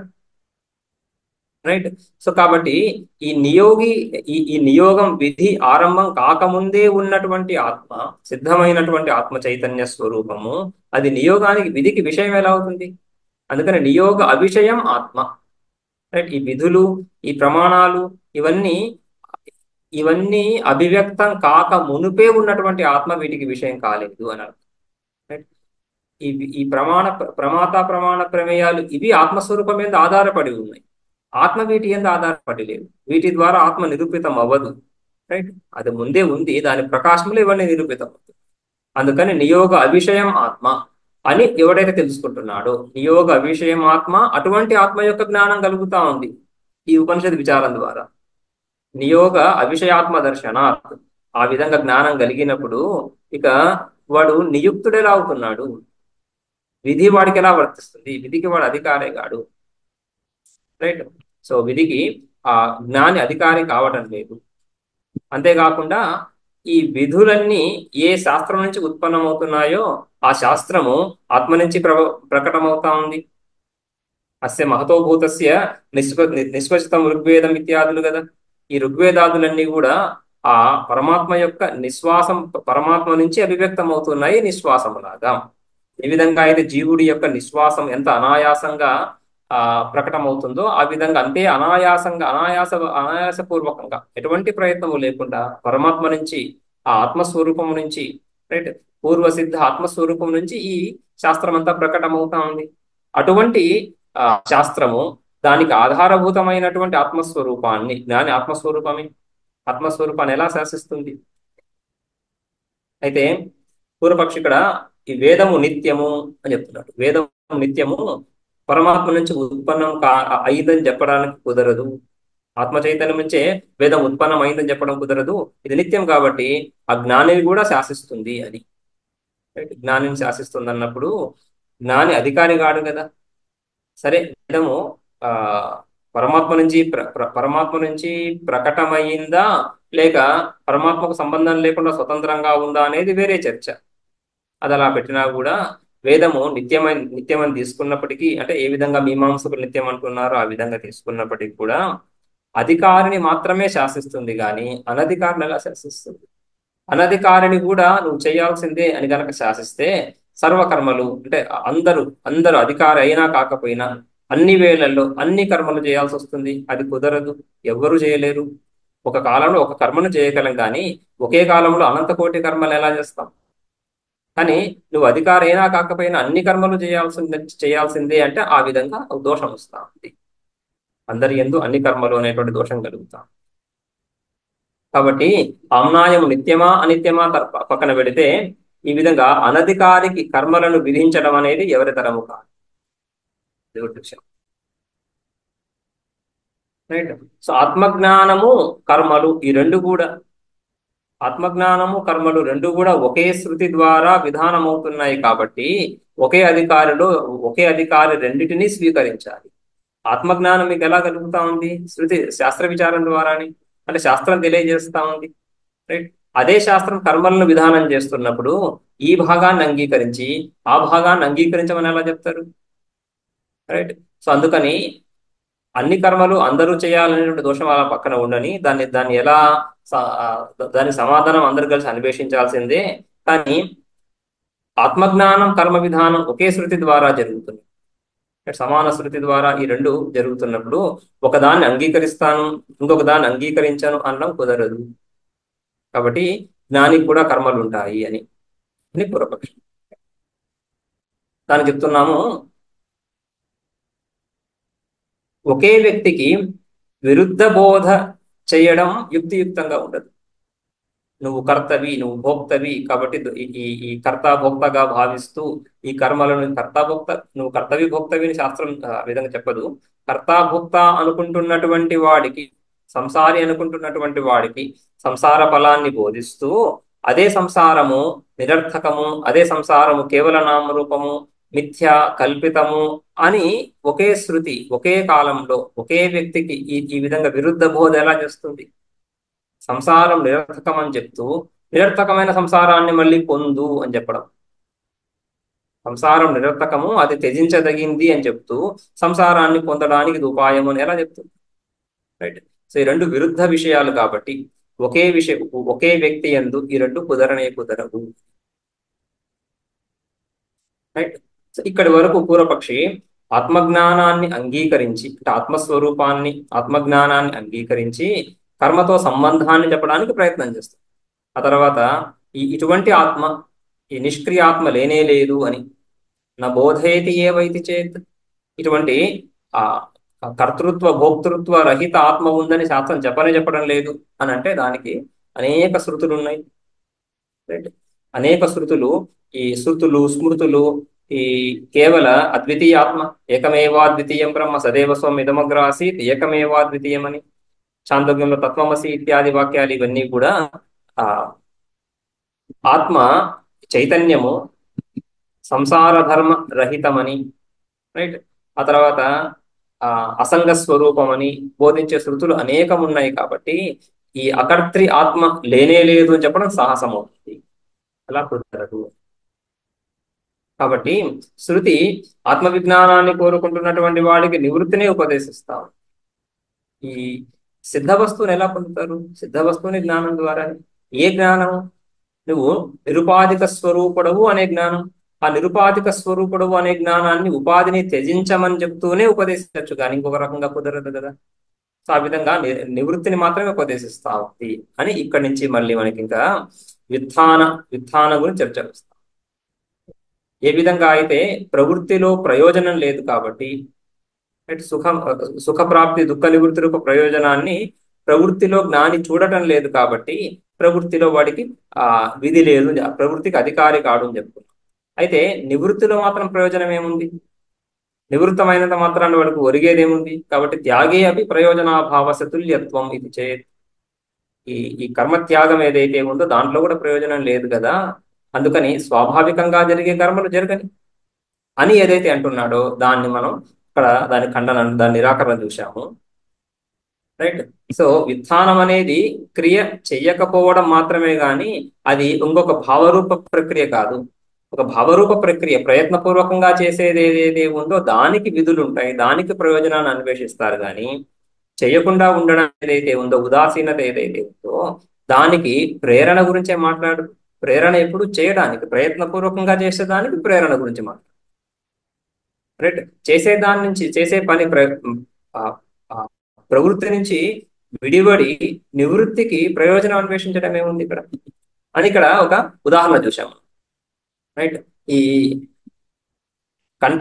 రైట్ సో కాబట్టి ఈ నియోగి ఈ ఈ నియోగం విధి ఆరంభం కాకముందే ఉన్నటువంటి ఆత్మ సిద్ధమైనటువంటి ఆత్మ చైతన్య స్వరూపము అది నియోగానికి విధికి విషయం ఎలా అవుతుంది అందుకని నియోగ అవిషయం ఆత్మ రైట్ ఈ విధులు ఈ ప్రమాణాలు ఇవన్నీ ఇవన్నీ అభివ్యక్తం కాక మునుపే ఉన్నటువంటి ఆత్మ వీటికి విషయం కాలేదు అని అర్థం రైట్ ఈ ఈ ప్రమాణ ప్రమాత ప్రమాణ ప్రమేయాలు ఇవి ఆత్మస్వరూపం మీద ఆధారపడి ఉన్నాయి ఆత్మ వీటి మీద ఆధారపడి లేదు వీటి ద్వారా ఆత్మ నిరూపితం అవ్వదు రైట్ అది ముందే ఉంది దాని ప్రకాశంలో ఇవన్నీ నిరూపితం అవుతుంది అందుకని నియోగ అవిషయం ఆత్మ అని ఎవడైతే తెలుసుకుంటున్నాడో నియోగ అవిషయం ఆత్మ అటువంటి ఆత్మ యొక్క జ్ఞానం కలుగుతా ఉంది ఈ ఉపనిషత్ విచారం ద్వారా నియోగ అవిషయాత్మ దర్శనాత్ ఆ విధంగా జ్ఞానం కలిగినప్పుడు ఇక వాడు నియుక్తుడెలా అవుతున్నాడు విధి వాడికి ఎలా వర్తిస్తుంది విధికి వాడు అధికారే కాడు రైట్ సో విధికి ఆ జ్ఞాని అధికారి కావటం లేదు అంతేకాకుండా ఈ విధులన్నీ ఏ శాస్త్రం నుంచి ఉత్పన్నమవుతున్నాయో ఆ శాస్త్రము ఆత్మ నుంచి ప్ర ప్రకటమవుతా ఉంది అస్య మహతోభూతస్య నిష్ప నిష్పచితం ఋగ్వేదం ఇత్యాదులు కదా ఈ ఋగ్వేదాదులన్నీ కూడా ఆ పరమాత్మ యొక్క నిశ్వాసం పరమాత్మ నుంచి అభివ్యక్తం అవుతున్నాయి నిశ్వాసములాగా ఏ విధంగా అయితే జీవుడి యొక్క నిశ్వాసం ఎంత అనాయాసంగా ఆ ప్రకటమవుతుందో ఆ విధంగా అంతే అనాయాసంగా అనాయాస అనాయాసపూర్వకంగా ఎటువంటి ప్రయత్నము లేకుండా పరమాత్మ నుంచి ఆ ఆత్మస్వరూపం నుంచి రైట్ పూర్వసిద్ధ ఆత్మస్వరూపం నుంచి ఈ శాస్త్రం అంతా ప్రకటమవుతా ఉంది అటువంటి ఆ శాస్త్రము దానికి ఆధారభూతమైనటువంటి ఆత్మస్వరూపాన్ని జ్ఞాని ఆత్మస్వరూపమే ఆత్మస్వరూపాన్ని ఎలా శాసిస్తుంది అయితే పూర్వపక్షి ఇక్కడ ఈ వేదము నిత్యము అని చెప్తున్నాడు వేదము నిత్యము పరమాత్మ నుంచి ఉత్పన్నం కా అయిందని చెప్పడానికి కుదరదు ఆత్మ చైతన్యం నుంచే వేదం ఉత్పన్నం అయిందని చెప్పడం కుదరదు ఇది నిత్యం కాబట్టి ఆ జ్ఞానిని కూడా శాసిస్తుంది అని జ్ఞానిని శాసిస్తుంది అన్నప్పుడు జ్ఞాని అధికారి కాడు కదా సరే వేదము ఆ పరమాత్మ నుంచి పరమాత్మ నుంచి ప్రకటమైందా లేక పరమాత్మకు సంబంధం లేకుండా స్వతంత్రంగా ఉందా అనేది వేరే చర్చ అది అలా పెట్టినా కూడా వేదము నిత్యమైన నిత్యమని తీసుకున్నప్పటికీ అంటే ఏ విధంగా మీమాంసకులు నిత్యం అంటున్నారో ఆ విధంగా తీసుకున్నప్పటికీ కూడా అధికారిని మాత్రమే శాసిస్తుంది కానీ అనధికారిని ఎలా శాసిస్తుంది అనధికారిని కూడా నువ్వు చేయాల్సిందే అని కనుక శాసిస్తే సర్వకర్మలు అంటే అందరూ అందరూ అధికారి అయినా కాకపోయినా అన్ని వేళల్లో అన్ని కర్మలు చేయాల్సి వస్తుంది అది కుదరదు ఎవ్వరూ చేయలేరు ఒక కాలంలో ఒక కర్మను చేయగలం కానీ ఒకే కాలంలో అనంత కోటి కర్మలు ఎలా చేస్తాం కానీ నువ్వు అధికారి అయినా కాకపోయినా అన్ని కర్మలు చేయాల్సిందే చేయాల్సిందే అంటే ఆ విధంగా దోషం వస్తా ఉంది అందరి ఎందు అన్ని కర్మలు అనేటువంటి దోషం కలుగుతాం కాబట్టి ఆమ్నాయం నిత్యమా అనిత్యమా పక్కన పెడితే ఈ విధంగా అనధికారికి కర్మలను విధించడం అనేది ఎవరి తరము కాదు దేవుడి విషయం రైట్ సో ఆత్మజ్ఞానము కర్మలు ఈ రెండు కూడా ఆత్మజ్ఞానము కర్మలు రెండు కూడా ఒకే శృతి ద్వారా విధానం అవుతున్నాయి కాబట్టి ఒకే అధికారిలో ఒకే అధికారి రెండింటినీ స్వీకరించాలి ఆత్మజ్ఞానం మీకు ఎలా కలుగుతా ఉంది శృతి శాస్త్ర విచారం ద్వారానే అంటే శాస్త్రం తెలియజేస్తా ఉంది రైట్ అదే శాస్త్రం కర్మలను విధానం చేస్తున్నప్పుడు ఈ భాగాన్ని అంగీకరించి ఆ భాగాన్ని అంగీకరించమని ఎలా చెప్తారు రైట్ సో అందుకని అన్ని కర్మలు అందరూ చేయాలనేటువంటి దోషం అలా పక్కన ఉండని దాన్ని దాన్ని ఎలా దాని సమాధానం అందరు కలిసి అన్వేషించాల్సిందే కానీ ఆత్మజ్ఞానం కర్మ విధానం ఒకే శృతి ద్వారా జరుగుతుంది సమాన శృతి ద్వారా ఈ రెండు జరుగుతున్నప్పుడు ఒకదాన్ని అంగీకరిస్తాను ఇంకొక దాన్ని అంగీకరించాను అనడం కుదరదు కాబట్టి జ్ఞానికి కూడా కర్మలు ఉంటాయి అని అని పూర్వపక్షం దాన్ని చెప్తున్నాము ఒకే వ్యక్తికి విరుద్ధ బోధ చేయడం యుక్తియుక్తంగా ఉండదు నువ్వు కర్తవి నువ్వు భోక్తవి కాబట్టి ఈ ఈ కర్త భోక్తగా భావిస్తూ ఈ కర్మలను కర్త భోక్త నువ్వు కర్తవి భోక్తవి అని శాస్త్రం ఆ విధంగా చెప్పదు కర్త భోక్త అనుకుంటున్నటువంటి వాడికి సంసారి అనుకుంటున్నటువంటి వాడికి సంసార ఫలాన్ని బోధిస్తూ అదే సంసారము నిరర్థకము అదే సంసారము కేవల నామరూపము మిథ్య కల్పితము అని ఒకే శృతి ఒకే కాలంలో ఒకే వ్యక్తికి ఈ ఈ విధంగా విరుద్ధ బోధ ఎలా చేస్తుంది సంసారం నిరర్థకం అని చెప్తూ నిరర్థకమైన సంసారాన్ని మళ్ళీ పొందు అని చెప్పడం సంసారం నిరర్థకము అది త్యజించదగింది అని చెప్తూ సంసారాన్ని పొందడానికి ఇది ఉపాయం అని ఎలా చెప్తుంది రైట్ సో ఈ రెండు విరుద్ధ విషయాలు కాబట్టి ఒకే విషయం ఒకే వ్యక్తి ఎందు ఈ రెండు కుదరనే కుదరవు రైట్ సో ఇక్కడి వరకు పూర్వపక్షి ఆత్మజ్ఞానాన్ని అంగీకరించి అంటే ఆత్మస్వరూపాన్ని ఆత్మజ్ఞానాన్ని అంగీకరించి కర్మతో సంబంధాన్ని చెప్పడానికి ప్రయత్నం చేస్తుంది ఆ తర్వాత ఈ ఇటువంటి ఆత్మ ఈ నిష్క్రియ ఆత్మ లేనే లేదు అని నా బోధయతి ఏవైతి చేత్ ఇటువంటి ఆ కర్తృత్వ భోక్తృత్వ రహిత ఆత్మ ఉందని శాస్త్రం చెప్పనే చెప్పడం లేదు అని అంటే దానికి అనేక శృతులు ఉన్నాయి రైట్ అనేక శృతులు ఈ శృతులు స్మృతులు ఈ కేవల అద్వితీయ ఆత్మ ఏకమేవా ద్వితీయం బ్రహ్మ సదేవ స్వం ఇదమగ్ర ఆసీత్ ఏకమేవా ద్వితీయం అని చాందోగ్యంలో తత్వమసి ఇత్యాది వాక్యాలు ఇవన్నీ కూడా ఆ ఆత్మ చైతన్యము సంసార ధర్మ రహితమని రైట్ ఆ తర్వాత ఆ అసంగ స్వరూపమని బోధించే శృతులు అనేకం ఉన్నాయి కాబట్టి ఈ అకర్త్రి ఆత్మ లేనే లేదు అని చెప్పడం సాహసం అవుతుంది అలా కుదరదు కాబట్టి శృతి ఆత్మవిజ్ఞానాన్ని కోరుకుంటున్నటువంటి వాడికి నివృత్తినే ఉపదేశిస్తాం ఈ సిద్ధ వస్తువుని ఎలా పొందుతారు సిద్ధ వస్తువుని జ్ఞానం ద్వారా ఏ జ్ఞానం నువ్వు నిరుపాధిక స్వరూపుడవు అనే జ్ఞానం ఆ నిరుపాధిక స్వరూపుడవు అనే జ్ఞానాన్ని ఉపాధిని త్యజించమని చెప్తూనే ఉపదేశించవచ్చు కానీ ఇంకొక రకంగా కుదరదు కదా సో ఆ విధంగా నివృత్తిని మాత్రమే ఉపదేశిస్తా ఉంది అని ఇక్కడి నుంచి మళ్ళీ మనకి ఇంకా విత్థాన విత్థాన గురించి చర్చ వస్తాం ఏ విధంగా అయితే ప్రవృత్తిలో ప్రయోజనం లేదు కాబట్టి సుఖం సుఖప్రాప్తి దుఃఖ నివృత్తులకు ప్రయోజనాన్ని ప్రవృత్తిలో జ్ఞాని చూడటం లేదు కాబట్టి ప్రవృత్తిలో వాడికి ఆ విధి లేదు ప్రవృత్తికి అధికారి కాడు అని చెప్పుకున్నాం అయితే నివృత్తిలో మాత్రం ప్రయోజనం ఏముంది నివృత్తమైనంత మాత్రాన్ని వాడికి ఒరిగేదేముంది కాబట్టి త్యాగే అవి ప్రయోజనాభావ సతుల్యత్వం ఇది చే ఈ ఈ కర్మత్యాగం ఏదైతే ఉందో దాంట్లో కూడా ప్రయోజనం లేదు కదా అందుకని స్వాభావికంగా జరిగే కర్మలు జరగని అని ఏదైతే అంటున్నాడో దాన్ని మనం ఇక్కడ దాని ఖండన దాని నిరాకరణ చూశాము రైట్ సో విత్థానం అనేది క్రియ చెయ్యకపోవడం మాత్రమే గాని అది ఇంకొక భావరూప ప్రక్రియ కాదు ఒక భావరూప ప్రక్రియ ప్రయత్నపూర్వకంగా చేసేది ఏదైతే ఉందో దానికి విధులు ఉంటాయి దానికి ప్రయోజనాన్ని అన్వేషిస్తారు కానీ చేయకుండా ఉండడం ఏదైతే ఉందో ఉదాసీనత ఏదైతే ఉందో దానికి ప్రేరణ గురించే మాట్లాడు ప్రేరణ ఎప్పుడు చేయడానికి ప్రయత్నపూర్వకంగా చేసేదానికి ప్రేరణ గురించి మాట్లాడు రైట్ చేసేదాని నుంచి చేసే పని ప్రవృత్తి నుంచి విడివడి నివృత్తికి ప్రయోజనం అన్వేషించడం ఏముంది ఇక్కడ అని ఇక్కడ ఒక ఉదాహరణ చూసాము రైట్ ఈ కంట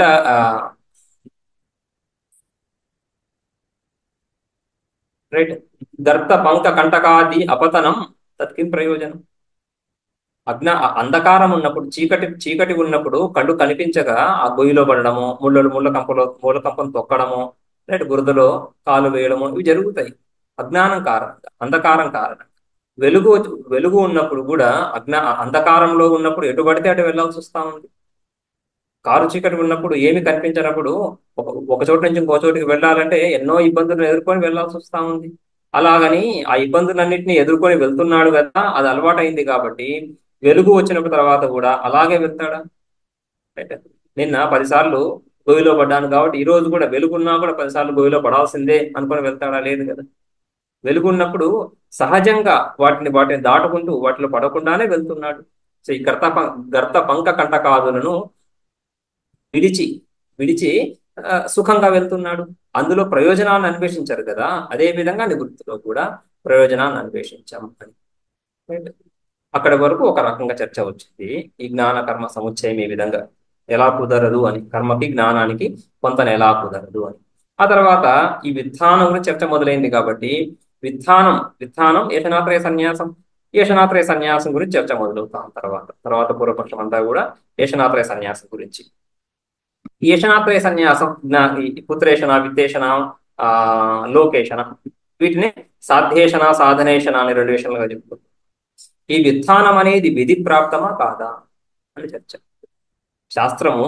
రైట్ గర్త పంక కంటకాది అపతనం తత్కిం ప్రయోజనం అజ్ఞ అంధకారం ఉన్నప్పుడు చీకటి చీకటి ఉన్నప్పుడు కళ్ళు కనిపించగా ఆ గొయ్యిలో పడడము ముళ్ళలు ముళ్ళ కంపలో మూల కంపను తొక్కడము రైట్ బురదలో కాలు వేయడము ఇవి జరుగుతాయి అజ్ఞానం కారణంగా అంధకారం కారణంగా వెలుగు వెలుగు ఉన్నప్పుడు కూడా అజ్ఞా అంధకారంలో ఉన్నప్పుడు ఎటు పడితే అటు వెళ్ళాల్సి వస్తా ఉంది కారు చీకటి ఉన్నప్పుడు ఏమి కనిపించినప్పుడు ఒక ఒక చోటు నుంచి ఇంకో చోటికి వెళ్ళాలంటే ఎన్నో ఇబ్బందులను ఎదుర్కొని వెళ్ళాల్సి వస్తా ఉంది అలాగని ఆ ఇబ్బందులన్నింటినీ ఎదుర్కొని వెళ్తున్నాడు కదా అది అలవాటైంది కాబట్టి వెలుగు వచ్చిన తర్వాత కూడా అలాగే వెళ్తాడా నిన్న పదిసార్లు గోవిలో పడ్డాను కాబట్టి ఈ రోజు కూడా వెలుగున్నా కూడా పదిసార్లు గోవిలో పడాల్సిందే అనుకుని వెళ్తాడా లేదు కదా వెలుగున్నప్పుడు సహజంగా వాటిని వాటిని దాటుకుంటూ వాటిలో పడకుండానే వెళ్తున్నాడు సో ఈ గర్త గర్త పంక కంటకాదులను విడిచి విడిచి సుఖంగా వెళ్తున్నాడు అందులో ప్రయోజనాన్ని అన్వేషించారు కదా అదే విధంగా నివృత్తిలో కూడా ప్రయోజనాన్ని అన్వేషించాం అని అక్కడి వరకు ఒక రకంగా చర్చ వచ్చింది ఈ జ్ఞాన కర్మ సముచ్చయం ఈ విధంగా ఎలా కుదరదు అని కర్మకి జ్ఞానానికి కొంత ఎలా కుదరదు అని ఆ తర్వాత ఈ విధానం గురించి చర్చ మొదలైంది కాబట్టి విధానం విధానం ఏషనాత్రయ సన్యాసం ఏషనాత్రయ సన్యాసం గురించి చర్చ మొదలవుతాం తర్వాత తర్వాత పూర్వపక్షం అంతా కూడా ఏషనాత్రయ సన్యాసం గురించి ఏషనాత్రయ సన్యాసం పుత్రేషణ విత్తేషణ ఆ లోకేషణ వీటిని సాధ్యేషణ సాధనేషణ అని రెండు విషయాలుగా చెప్పుకుంటాం ఈ విధానం అనేది విధి ప్రాప్తమా కాదా అని చర్చ శాస్త్రము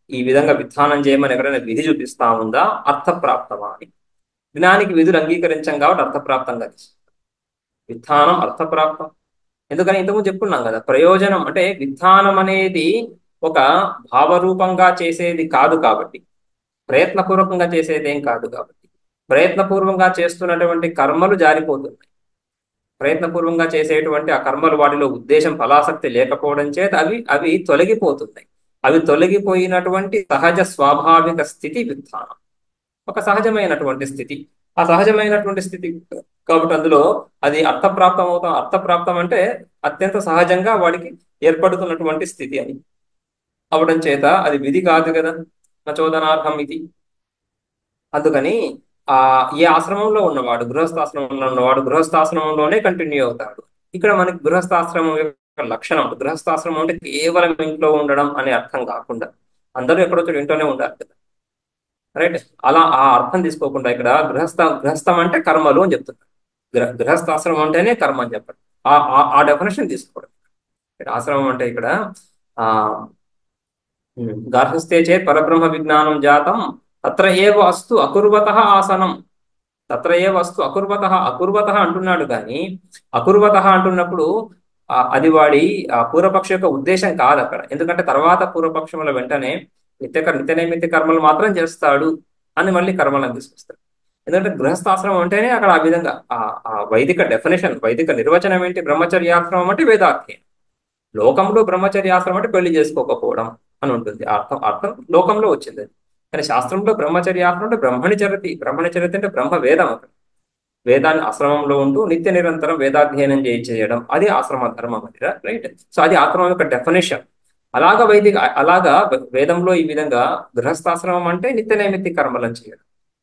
ఈ విధంగా విధానం చేయమని ఎక్కడైనా విధి చూపిస్తా ఉందా అర్థప్రాప్తమా అని జ్ఞానికి విధులు అంగీకరించాం కాబట్టి అర్థప్రాప్తంగా తీసుకుంటాం విధానం అర్థప్రాప్తం ఎందుకని ఇంతకుముందు చెప్పుకున్నాం కదా ప్రయోజనం అంటే విధానం అనేది ఒక భావరూపంగా చేసేది కాదు కాబట్టి ప్రయత్నపూర్వకంగా చేసేది ఏం కాదు కాబట్టి ప్రయత్నపూర్వకంగా చేస్తున్నటువంటి కర్మలు జారిపోతున్నాయి ప్రయత్నపూర్వకంగా చేసేటువంటి ఆ కర్మలు వాటిలో ఉద్దేశం ఫలాసక్తి లేకపోవడం చేత అవి అవి తొలగిపోతున్నాయి అవి తొలగిపోయినటువంటి సహజ స్వాభావిక స్థితి విధానం ఒక సహజమైనటువంటి స్థితి ఆ సహజమైనటువంటి స్థితి కాబట్టి అందులో అది అర్థప్రాప్తం అవుతాం అర్థప్రాప్తం అంటే అత్యంత సహజంగా వాడికి ఏర్పడుతున్నటువంటి స్థితి అని అవడం చేత అది విధి కాదు కదా ప్రచోదనార్హం ఇది అందుకని ఆ ఏ ఆశ్రమంలో ఉన్నవాడు గృహస్థాశ్రమంలో ఉన్నవాడు గృహస్థాశ్రమంలోనే కంటిన్యూ అవుతాడు ఇక్కడ మనకి గృహస్థాశ్రమం యొక్క లక్షణం గృహస్థాశ్రమం అంటే కేవలం ఇంట్లో ఉండడం అనే అర్థం కాకుండా అందరూ ఎక్కడో చోట ఇంట్లోనే ఉండాలి కదా రైట్ అలా ఆ అర్థం తీసుకోకుండా ఇక్కడ గృహస్థ గృహస్థం అంటే కర్మలు అని చెప్తున్నారు గృహ గృహస్థాశ్రమం అంటేనే కర్మ అని చెప్పడం ఆ ఆ డెఫినేషన్ తీసుకోవడం ఇక్కడ ఆశ్రమం అంటే ఇక్కడ ఆ గార్హస్థే చేత్ పరబ్రహ్మ విజ్ఞానం జాతం తత్ర ఏవ అస్తు అకుర్వత ఆసనం తత్ర ఏవ అస్తు అకుర్వత అకుర్వత అంటున్నాడు కానీ అకుర్వత అంటున్నప్పుడు అది వాడి ఆ పూర్వపక్ష యొక్క ఉద్దేశం కాదు అక్కడ ఎందుకంటే తర్వాత పూర్వపక్షముల వెంటనే నిత్య నిత్య నైమిత్య కర్మలు మాత్రం చేస్తాడు అని మళ్ళీ కర్మలను తీసుకొస్తాడు ఎందుకంటే గృహస్థాశ్రమం అంటేనే అక్కడ ఆ విధంగా ఆ వైదిక డెఫినేషన్ వైదిక నిర్వచనం ఏంటి బ్రహ్మచర్యాశ్రమం అంటే వేదాధ్యయనం లోకంలో బ్రహ్మచర్యాశ్రమం అంటే పెళ్లి చేసుకోకపోవడం అని ఉంటుంది అర్థం అర్థం లోకంలో వచ్చింది కానీ శాస్త్రంలో బ్రహ్మచర్యాశ్రమం అంటే బ్రహ్మణి చరతి బ్రహ్మణి చరతి అంటే బ్రహ్మ వేదం అక్కడ వేదాన్ని ఆశ్రమంలో ఉంటూ నిత్య నిరంతరం వేదాధ్యయనం చేయి చేయడం అది ఆశ్రమ ధర్మం అది రైట్ సో అది ఆశ్రమం యొక్క డెఫినేషన్ అలాగా వైదిక అలాగా వేదంలో ఈ విధంగా గృహస్థాశ్రమం అంటే నిత్య నైమిత్య కర్మలను చేయడం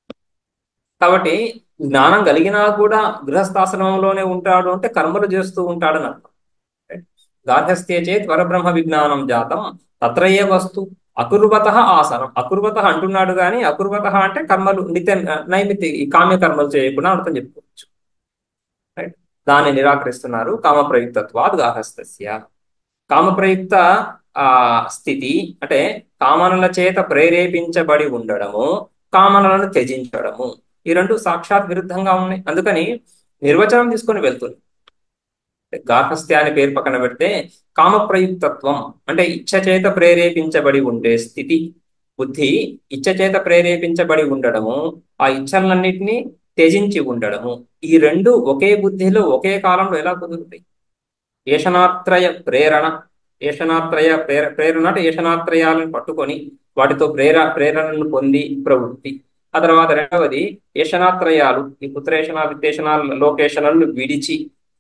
కాబట్టి జ్ఞానం కలిగినా కూడా గృహస్థాశ్రమంలోనే ఉంటాడు అంటే కర్మలు చేస్తూ ఉంటాడని అర్థం గార్హస్థ్యే చేత్ పరబ్రహ్మ విజ్ఞానం జాతం తత్రయే వస్తు అకుర్వత ఆసనం అకుర్వత అంటున్నాడు కానీ అకుర్వత అంటే కర్మలు నిత్య నైమిత్తి ఈ కామ్య కర్మలు చేయకుండా అర్థం చెప్పుకోవచ్చు రైట్ దాన్ని నిరాకరిస్తున్నారు కామ ప్రయుక్తత్వాద్ గార్హస్థస్య కామ ప్రయుక్త ఆ స్థితి అంటే కామనల చేత ప్రేరేపించబడి ఉండడము కామనలను త్యజించడము ఈ రెండు సాక్షాత్ విరుద్ధంగా ఉన్నాయి అందుకని నిర్వచనం తీసుకొని వెళ్తుంది గార్హస్థ్యాన్ని పేరు పక్కన పెడితే కామ ప్రయుక్తత్వం అంటే ఇచ్చ చేత ప్రేరేపించబడి ఉండే స్థితి బుద్ధి ఇచ్చ చేత ప్రేరేపించబడి ఉండడము ఆ ఇచ్చలన్నింటినీ త్యజించి ఉండడము ఈ రెండు ఒకే బుద్ధిలో ఒకే కాలంలో ఎలా కుదురుతాయి ఏషనాత్రయ ప్రేరణ ఏషనాత్రయ ప్రేర ప్రేరణ అంటే ఏషనాత్రయాలను పట్టుకొని వాటితో ప్రేర ప్రేరణను పొంది ప్రవృత్తి ఆ తర్వాత రెండవది ఏషనాత్రయాలు ఈ పుత్రేషణ విద్దేశనాలు లోకేషణలను విడిచి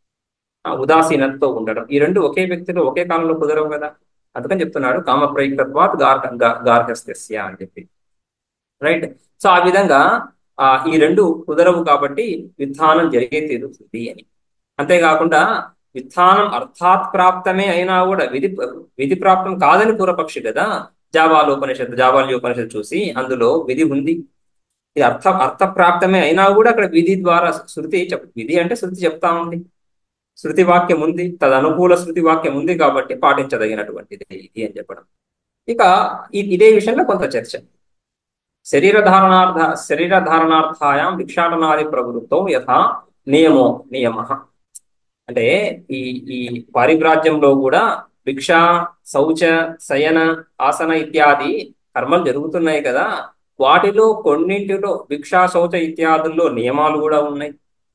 ఉదాసీనతతో ఉండడం ఈ రెండు ఒకే వ్యక్తిలో ఒకే కాలంలో కుదరవు కదా అందుకని చెప్తున్నాడు కామ ప్రయుక్తత్వాత్ గార్హ గార్హస్థ్య అని చెప్పి రైట్ సో ఆ విధంగా ఆ ఈ రెండు కుదరవు కాబట్టి విధానం జరిగే తీరుతుంది అని అంతేకాకుండా విధానం అర్థాత్ ప్రాప్తమే అయినా కూడా విధి విధి ప్రాప్తం కాదని పూర్వపక్షి కదా జావాలోపనిషత్తు జావాల్యోపనిషత్తు చూసి అందులో విధి ఉంది ఇది అర్థ అర్థప్రాప్తమే అయినా కూడా అక్కడ విధి ద్వారా శృతి చెప్ విధి అంటే శృతి చెప్తా ఉంది శృతి వాక్యం ఉంది తదనుకూల శృతి వాక్యం ఉంది కాబట్టి పాటించదగినటువంటిది ఇది అని చెప్పడం ఇక ఇదే విషయంలో కొంత చర్చ శరీర ధారణార్థ శరీర ధారణార్థాయాం భిక్షాటనాది ప్రవృత్తం యథా నియమో నియమ అంటే ఈ ఈ పారిభ్రాజ్యంలో కూడా భిక్ష శౌచ శయన ఆసన ఇత్యాది కర్మలు జరుగుతున్నాయి కదా వాటిలో కొన్నింటిలో భిక్షా శౌచ ఇత్యాదుల్లో నియమాలు కూడా ఉన్నాయి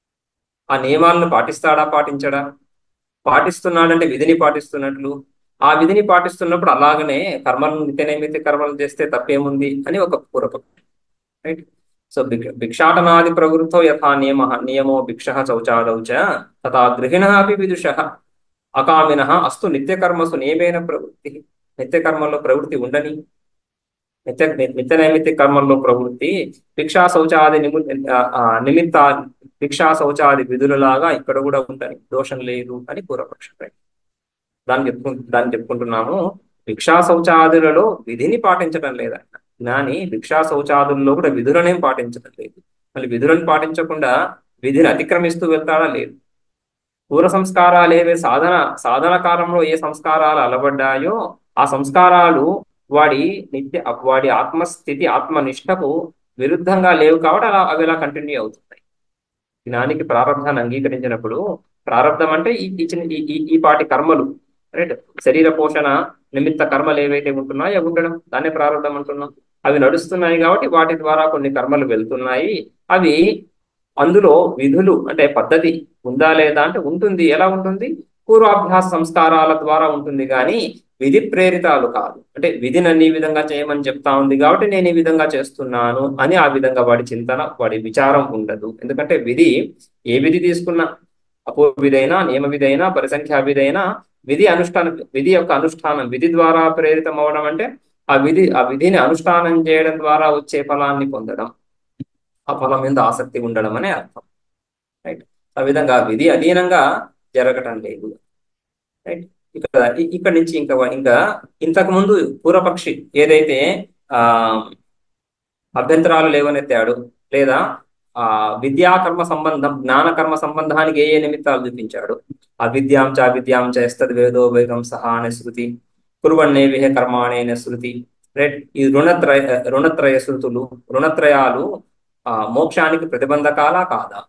ఆ నియమాలను పాటిస్తాడా పాటించడా పాటిస్తున్నాడంటే విధిని పాటిస్తున్నట్లు ఆ విధిని పాటిస్తున్నప్పుడు అలాగనే కర్మలను నిత్య నైమిత్య కర్మలు చేస్తే తప్పేముంది అని ఒక పూర్వపక్షం రైట్ సో భిక్షాటనాది ప్రవృత్తో యథా నియమ నియమో భిక్ష శౌచాదౌ చ తథా గృహిణ అపి విదుష అకామిన అస్తు నిత్యకర్మసు నియమైన ప్రవృత్తి నిత్యకర్మల్లో ప్రవృత్తి ఉండని నిత్య నిత్య నైమిత్య కర్మల్లో ప్రవృత్తి భిక్షా శౌచాది నిము నిమిత్త భిక్షా శౌచాది విధులలాగా ఇక్కడ కూడా ఉండని దోషం లేదు అని పూర్వపక్షం దాన్ని చెప్పుకు దాన్ని చెప్పుకుంటున్నాము భిక్షా శౌచాదులలో విధిని పాటించడం లేదంట జ్ఞాని భిక్షా శౌచాదుల్లో కూడా విధులనేం పాటించడం లేదు మళ్ళీ విధులను పాటించకుండా విధిని అతిక్రమిస్తూ వెళ్తాడా లేదు పూర్వ సంస్కారాలు ఏవే సాధన సాధన కాలంలో ఏ సంస్కారాలు అలవడ్డాయో ఆ సంస్కారాలు వాడి నిత్య వాడి ఆత్మస్థితి ఆత్మనిష్టకు విరుద్ధంగా లేవు కాబట్టి అలా అవి అలా కంటిన్యూ అవుతున్నాయి జ్ఞానికి ప్రారంధాన్ని అంగీకరించినప్పుడు ప్రారంధం అంటే ఈ ఈ చిన్న ఈ ఈ- ఈ పాటి కర్మలు రైట్ శరీర పోషణ నిమిత్త కర్మలు ఏవైతే ఉంటున్నాయో అవి ఉండడం దాన్నే ప్రారంధం అంటున్నాం అవి నడుస్తున్నాయి కాబట్టి వాటి ద్వారా కొన్ని కర్మలు వెళ్తున్నాయి అవి అందులో విధులు అంటే పద్ధతి ఉందా లేదా అంటే ఉంటుంది ఎలా ఉంటుంది పూర్వాభ్యాస సంస్కారాల ద్వారా ఉంటుంది కానీ విధి ప్రేరితాలు కాదు అంటే విధి నన్ను ఈ విధంగా చేయమని చెప్తా ఉంది కాబట్టి నేను ఈ విధంగా చేస్తున్నాను అని ఆ విధంగా వాడి చింతన వాడి విచారం ఉండదు ఎందుకంటే విధి ఏ విధి తీసుకున్నా అపూర్వ విధైనా నియమ విధైనా పరిసంఖ్యా విధైనా విధి అనుష్ఠానం విధి యొక్క అనుష్ఠానం విధి ద్వారా ప్రేరితం అవడం అంటే ఆ విధి ఆ విధిని అనుష్ఠానం చేయడం ద్వారా వచ్చే ఫలాన్ని పొందడం ఆ ఫలం మీద ఆసక్తి ఉండడం అనే అర్థం రైట్ ఆ విధంగా విధి అధీనంగా జరగటం లేదు రైట్ ఇక్కడ ఇ- ఇక్కడ నుంచి ఇంకా ఇంకా ఇంతకు ముందు పూర్వపక్షి ఏదైతే ఆ అభ్యంతరాలు లేవనెత్తాడు లేదా ఆ విద్యాకర్మ సంబంధం జ్ఞానకర్మ సంబంధానికి ఏ ఏ నిమిత్తాలు చూపించాడు అవిద్యాం చ అవిద్యాం చ ఎస్తద్ వేదో వేగం సహా అనే శృతి కురువన్నే విహ కర్మాణి అనే శృతి రైట్ ఈ రుణత్రయ రుణత్రయ శృతులు రుణత్రయాలు ఆ మోక్షానికి ప్రతిబంధకాలా కాదా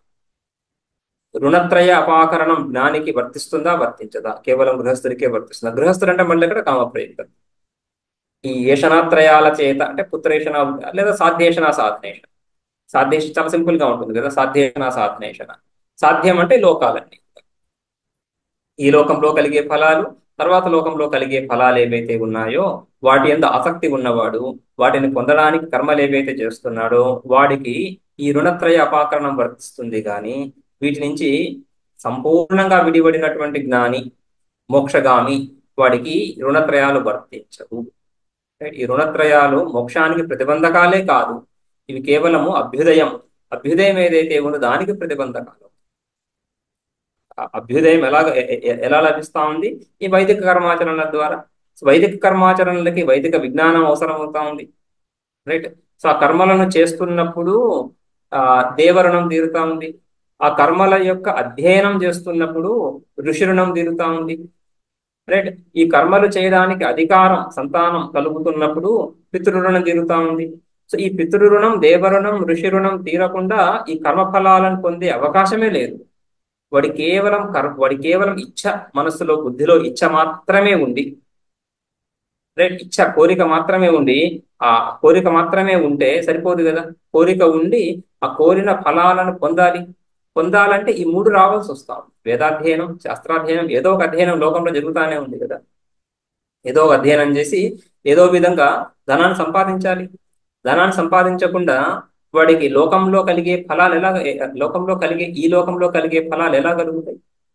రుణత్రయ అపాకరణం జ్ఞానికి వర్తిస్తుందా వర్తించదా కేవలం గృహస్థుడికే వర్తిస్తుందా గృహస్థుడు అంటే మళ్ళీ ఇక్కడ కామప్రయుక్తం ఈ ఏషణాత్రయాల చేత అంటే పుత్రేషణ లేదా సాధ్యేషణ సాధనేషణ సాధ్యేష చాలా సింపుల్ గా ఉంటుంది కదా సాధ్యేషణ సాధనేషణ సాధ్యం అంటే లోకాలన్నీ ఈ లోకంలో కలిగే ఫలాలు తర్వాత లోకంలో కలిగే ఫలాలు ఏవైతే ఉన్నాయో వాటి ఎందు ఆసక్తి ఉన్నవాడు వాటిని పొందడానికి కర్మలు ఏవైతే చేస్తున్నాడో వాడికి ఈ రుణత్రయ అపాకరణం వర్తిస్తుంది కానీ వీటి నుంచి సంపూర్ణంగా విడిపడినటువంటి జ్ఞాని మోక్షగామి వాడికి రుణత్రయాలు వర్తించవు Right? ఈ రుణత్రయాలు మోక్షానికి ప్రతిబంధకాలే కాదు ఇవి కేవలము అభ్యుదయం అభ్యుదయం ఏదైతే ఉందో దానికి ప్రతిబంధకాలు ఆ అభ్యుదయం ఎలాగ ఎ- ఎ- ఎలా లభిస్తా ఉంది ఈ వైదిక కర్మాచరణల ద్వారా సో వైదిక కర్మాచరణలకి వైదిక విజ్ఞానం అవసరం అవుతా ఉంది రైట్ సో ఆ కర్మలను చేస్తున్నప్పుడు ఆ దేవరుణం తీరుతా ఉంది ఆ కర్మల యొక్క అధ్యయనం చేస్తున్నప్పుడు ఋషి రుణం తీరుతా ఉంది రైట్ ఈ కర్మలు చేయడానికి అధికారం సంతానం కలుగుతున్నప్పుడు పితృరుణం తీరుతా ఉంది సో ఈ పితృరుణం దేవరుణం ఋషి రుణం తీరకుండా ఈ కర్మ ఫలాలను పొందే అవకాశమే లేదు వాడి కేవలం కర్ వాడి కేవలం ఇచ్ఛ మనస్సులో బుద్ధిలో ఇచ్ఛ మాత్రమే ఉంది రైట్ ఇచ్ఛ కోరిక మాత్రమే ఉండి ఆ కోరిక మాత్రమే ఉంటే సరిపోదు కదా కోరిక ఉండి ఆ కోరిన ఫలాలను పొందాలి పొందాలంటే ఈ మూడు రావాల్సి వస్తాం వేదాధ్యయనం శాస్త్రాధ్యయనం ఏదో ఒక అధ్యయనం లోకంలో జరుగుతానే ఉంది కదా ఏదో ఒక అధ్యయనం చేసి ఏదో విధంగా ధనాన్ని సంపాదించాలి ధనాన్ని సంపాదించకుండా వాడికి లోకంలో కలిగే ఫలాలు ఎలా లోకంలో కలిగే ఈ లోకంలో కలిగే ఫలాలు ఎలా కలుగుతాయి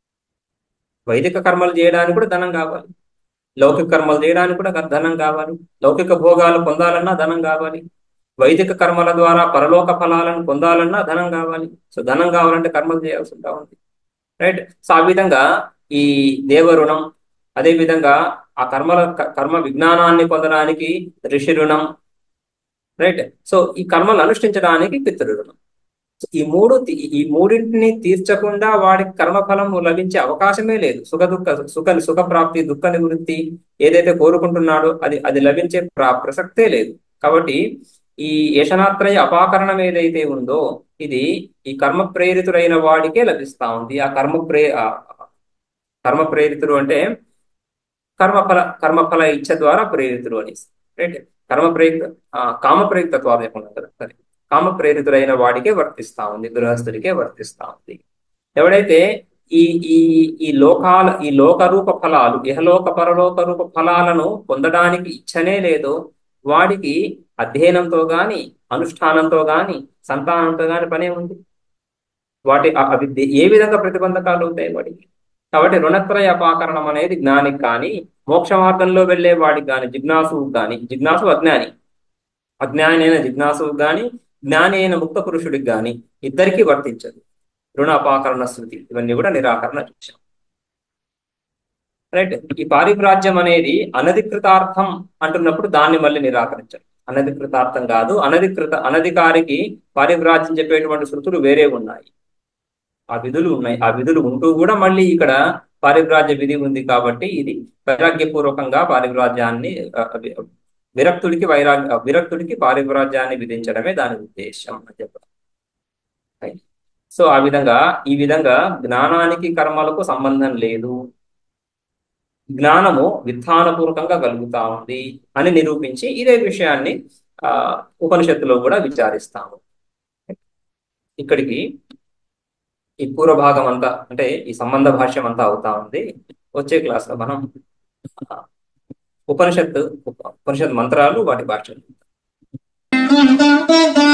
వైదిక కర్మలు చేయడానికి కూడా ధనం కావాలి లౌకిక కర్మలు చేయడానికి కూడా ధనం కావాలి లౌకిక భోగాలు పొందాలన్నా ధనం కావాలి వైదిక కర్మల ద్వారా పరలోక ఫలాలను పొందాలన్నా ధనం కావాలి సో ధనం కావాలంటే కర్మలు చేయాల్సి ఉంటా ఉంది రైట్ సో ఆ విధంగా ఈ దేవరుణం అదే విధంగా ఆ కర్మల కర్మ విజ్ఞానాన్ని పొందడానికి ఋషి రుణం రైట్ సో ఈ కర్మలు అనుష్ఠించడానికి పితృరుణం ఈ మూడు ఈ మూడింటిని తీర్చకుండా వాడికి కర్మఫలం లభించే అవకాశమే లేదు సుఖ దుఃఖ సుఖ సుఖ ప్రాప్తి దుఃఖ నివృత్తి ఏదైతే కోరుకుంటున్నాడో అది అది లభించే ప్రసక్తే లేదు కాబట్టి ఈ యశనాత్రయ అపాకరణం ఏదైతే ఉందో ఇది ఈ కర్మ ప్రేరితుడైన వాడికే లభిస్తా ఉంది ఆ కర్మ ప్రే కర్మ ప్రేరితుడు అంటే కర్మఫల కర్మఫల ఇచ్చ ద్వారా ప్రేరితుడు అనేసి రైట్ కర్మ ప్రేరిత కామ ప్రేరిత ద్వారా చెప్పండి కదా సరే కామ ప్రేరితుడైన వాడికే వర్తిస్తా ఉంది గృహస్థుడికే వర్తిస్తా ఉంది ఎవడైతే ఈ ఈ ఈ లోకాల ఈ లోకరూప ఫలాలు ఇహలోక పరలోక రూప ఫలాలను పొందడానికి ఇచ్చనే లేదో వాడికి అధ్యయనంతో గాని అనుష్ఠానంతో గాని సంతానంతో గాని పనే ఉంది వాటి అవి ఏ విధంగా ప్రతిబంధకాలు అవుతాయి వాడికి కాబట్టి రుణత్రయ అపాకరణం అనేది జ్ఞానికి కానీ మోక్ష మార్గంలో వెళ్లే వాడికి కానీ జిజ్ఞాసుకు కానీ జిజ్ఞాసు అజ్ఞాని అజ్ఞాని అయిన జిజ్ఞాసుకు కానీ జ్ఞాని అయిన ముక్త పురుషుడికి కానీ ఇద్దరికీ వర్తించదు రుణ అపాకరణ శృతి ఇవన్నీ కూడా నిరాకరణ చూసాం రైట్ ఈ పారిభ్రాజ్యం అనేది అనధికృతార్థం అంటున్నప్పుడు దాన్ని మళ్ళీ నిరాకరించారు అనధికృతార్థం కాదు అనధికృత అనధికారికి పారిభ్రాజ్యం చెప్పేటువంటి శృతులు వేరే ఉన్నాయి ఆ విధులు ఉన్నాయి ఆ విధులు ఉంటూ కూడా మళ్ళీ ఇక్కడ పారిభ్రాజ్య విధి ఉంది కాబట్టి ఇది వైరాగ్యపూర్వకంగా పారిభ్రాజ్యాన్ని విరక్తుడికి వైరాగ్య విరక్తుడికి పారివ్రాజ్యాన్ని విధించడమే దాని ఉద్దేశం అని చెప్పడం Right? సో ఆ విధంగా ఈ విధంగా జ్ఞానానికి కర్మలకు సంబంధం లేదు జ్ఞానము విధానపూర్వకంగా కలుగుతా ఉంది అని నిరూపించి ఇదే విషయాన్ని ఆ ఉపనిషత్తులో కూడా విచారిస్తాము ఇక్కడికి ఈ పూర్వ భాగం అంతా అంటే ఈ సంబంధ భాష్యం అంతా అవుతా ఉంది వచ్చే క్లాస్ లో మనం ఆ, ఉపనిషత్తు ఉపనిషత్ మంత్రాలు వాటి భాష్యం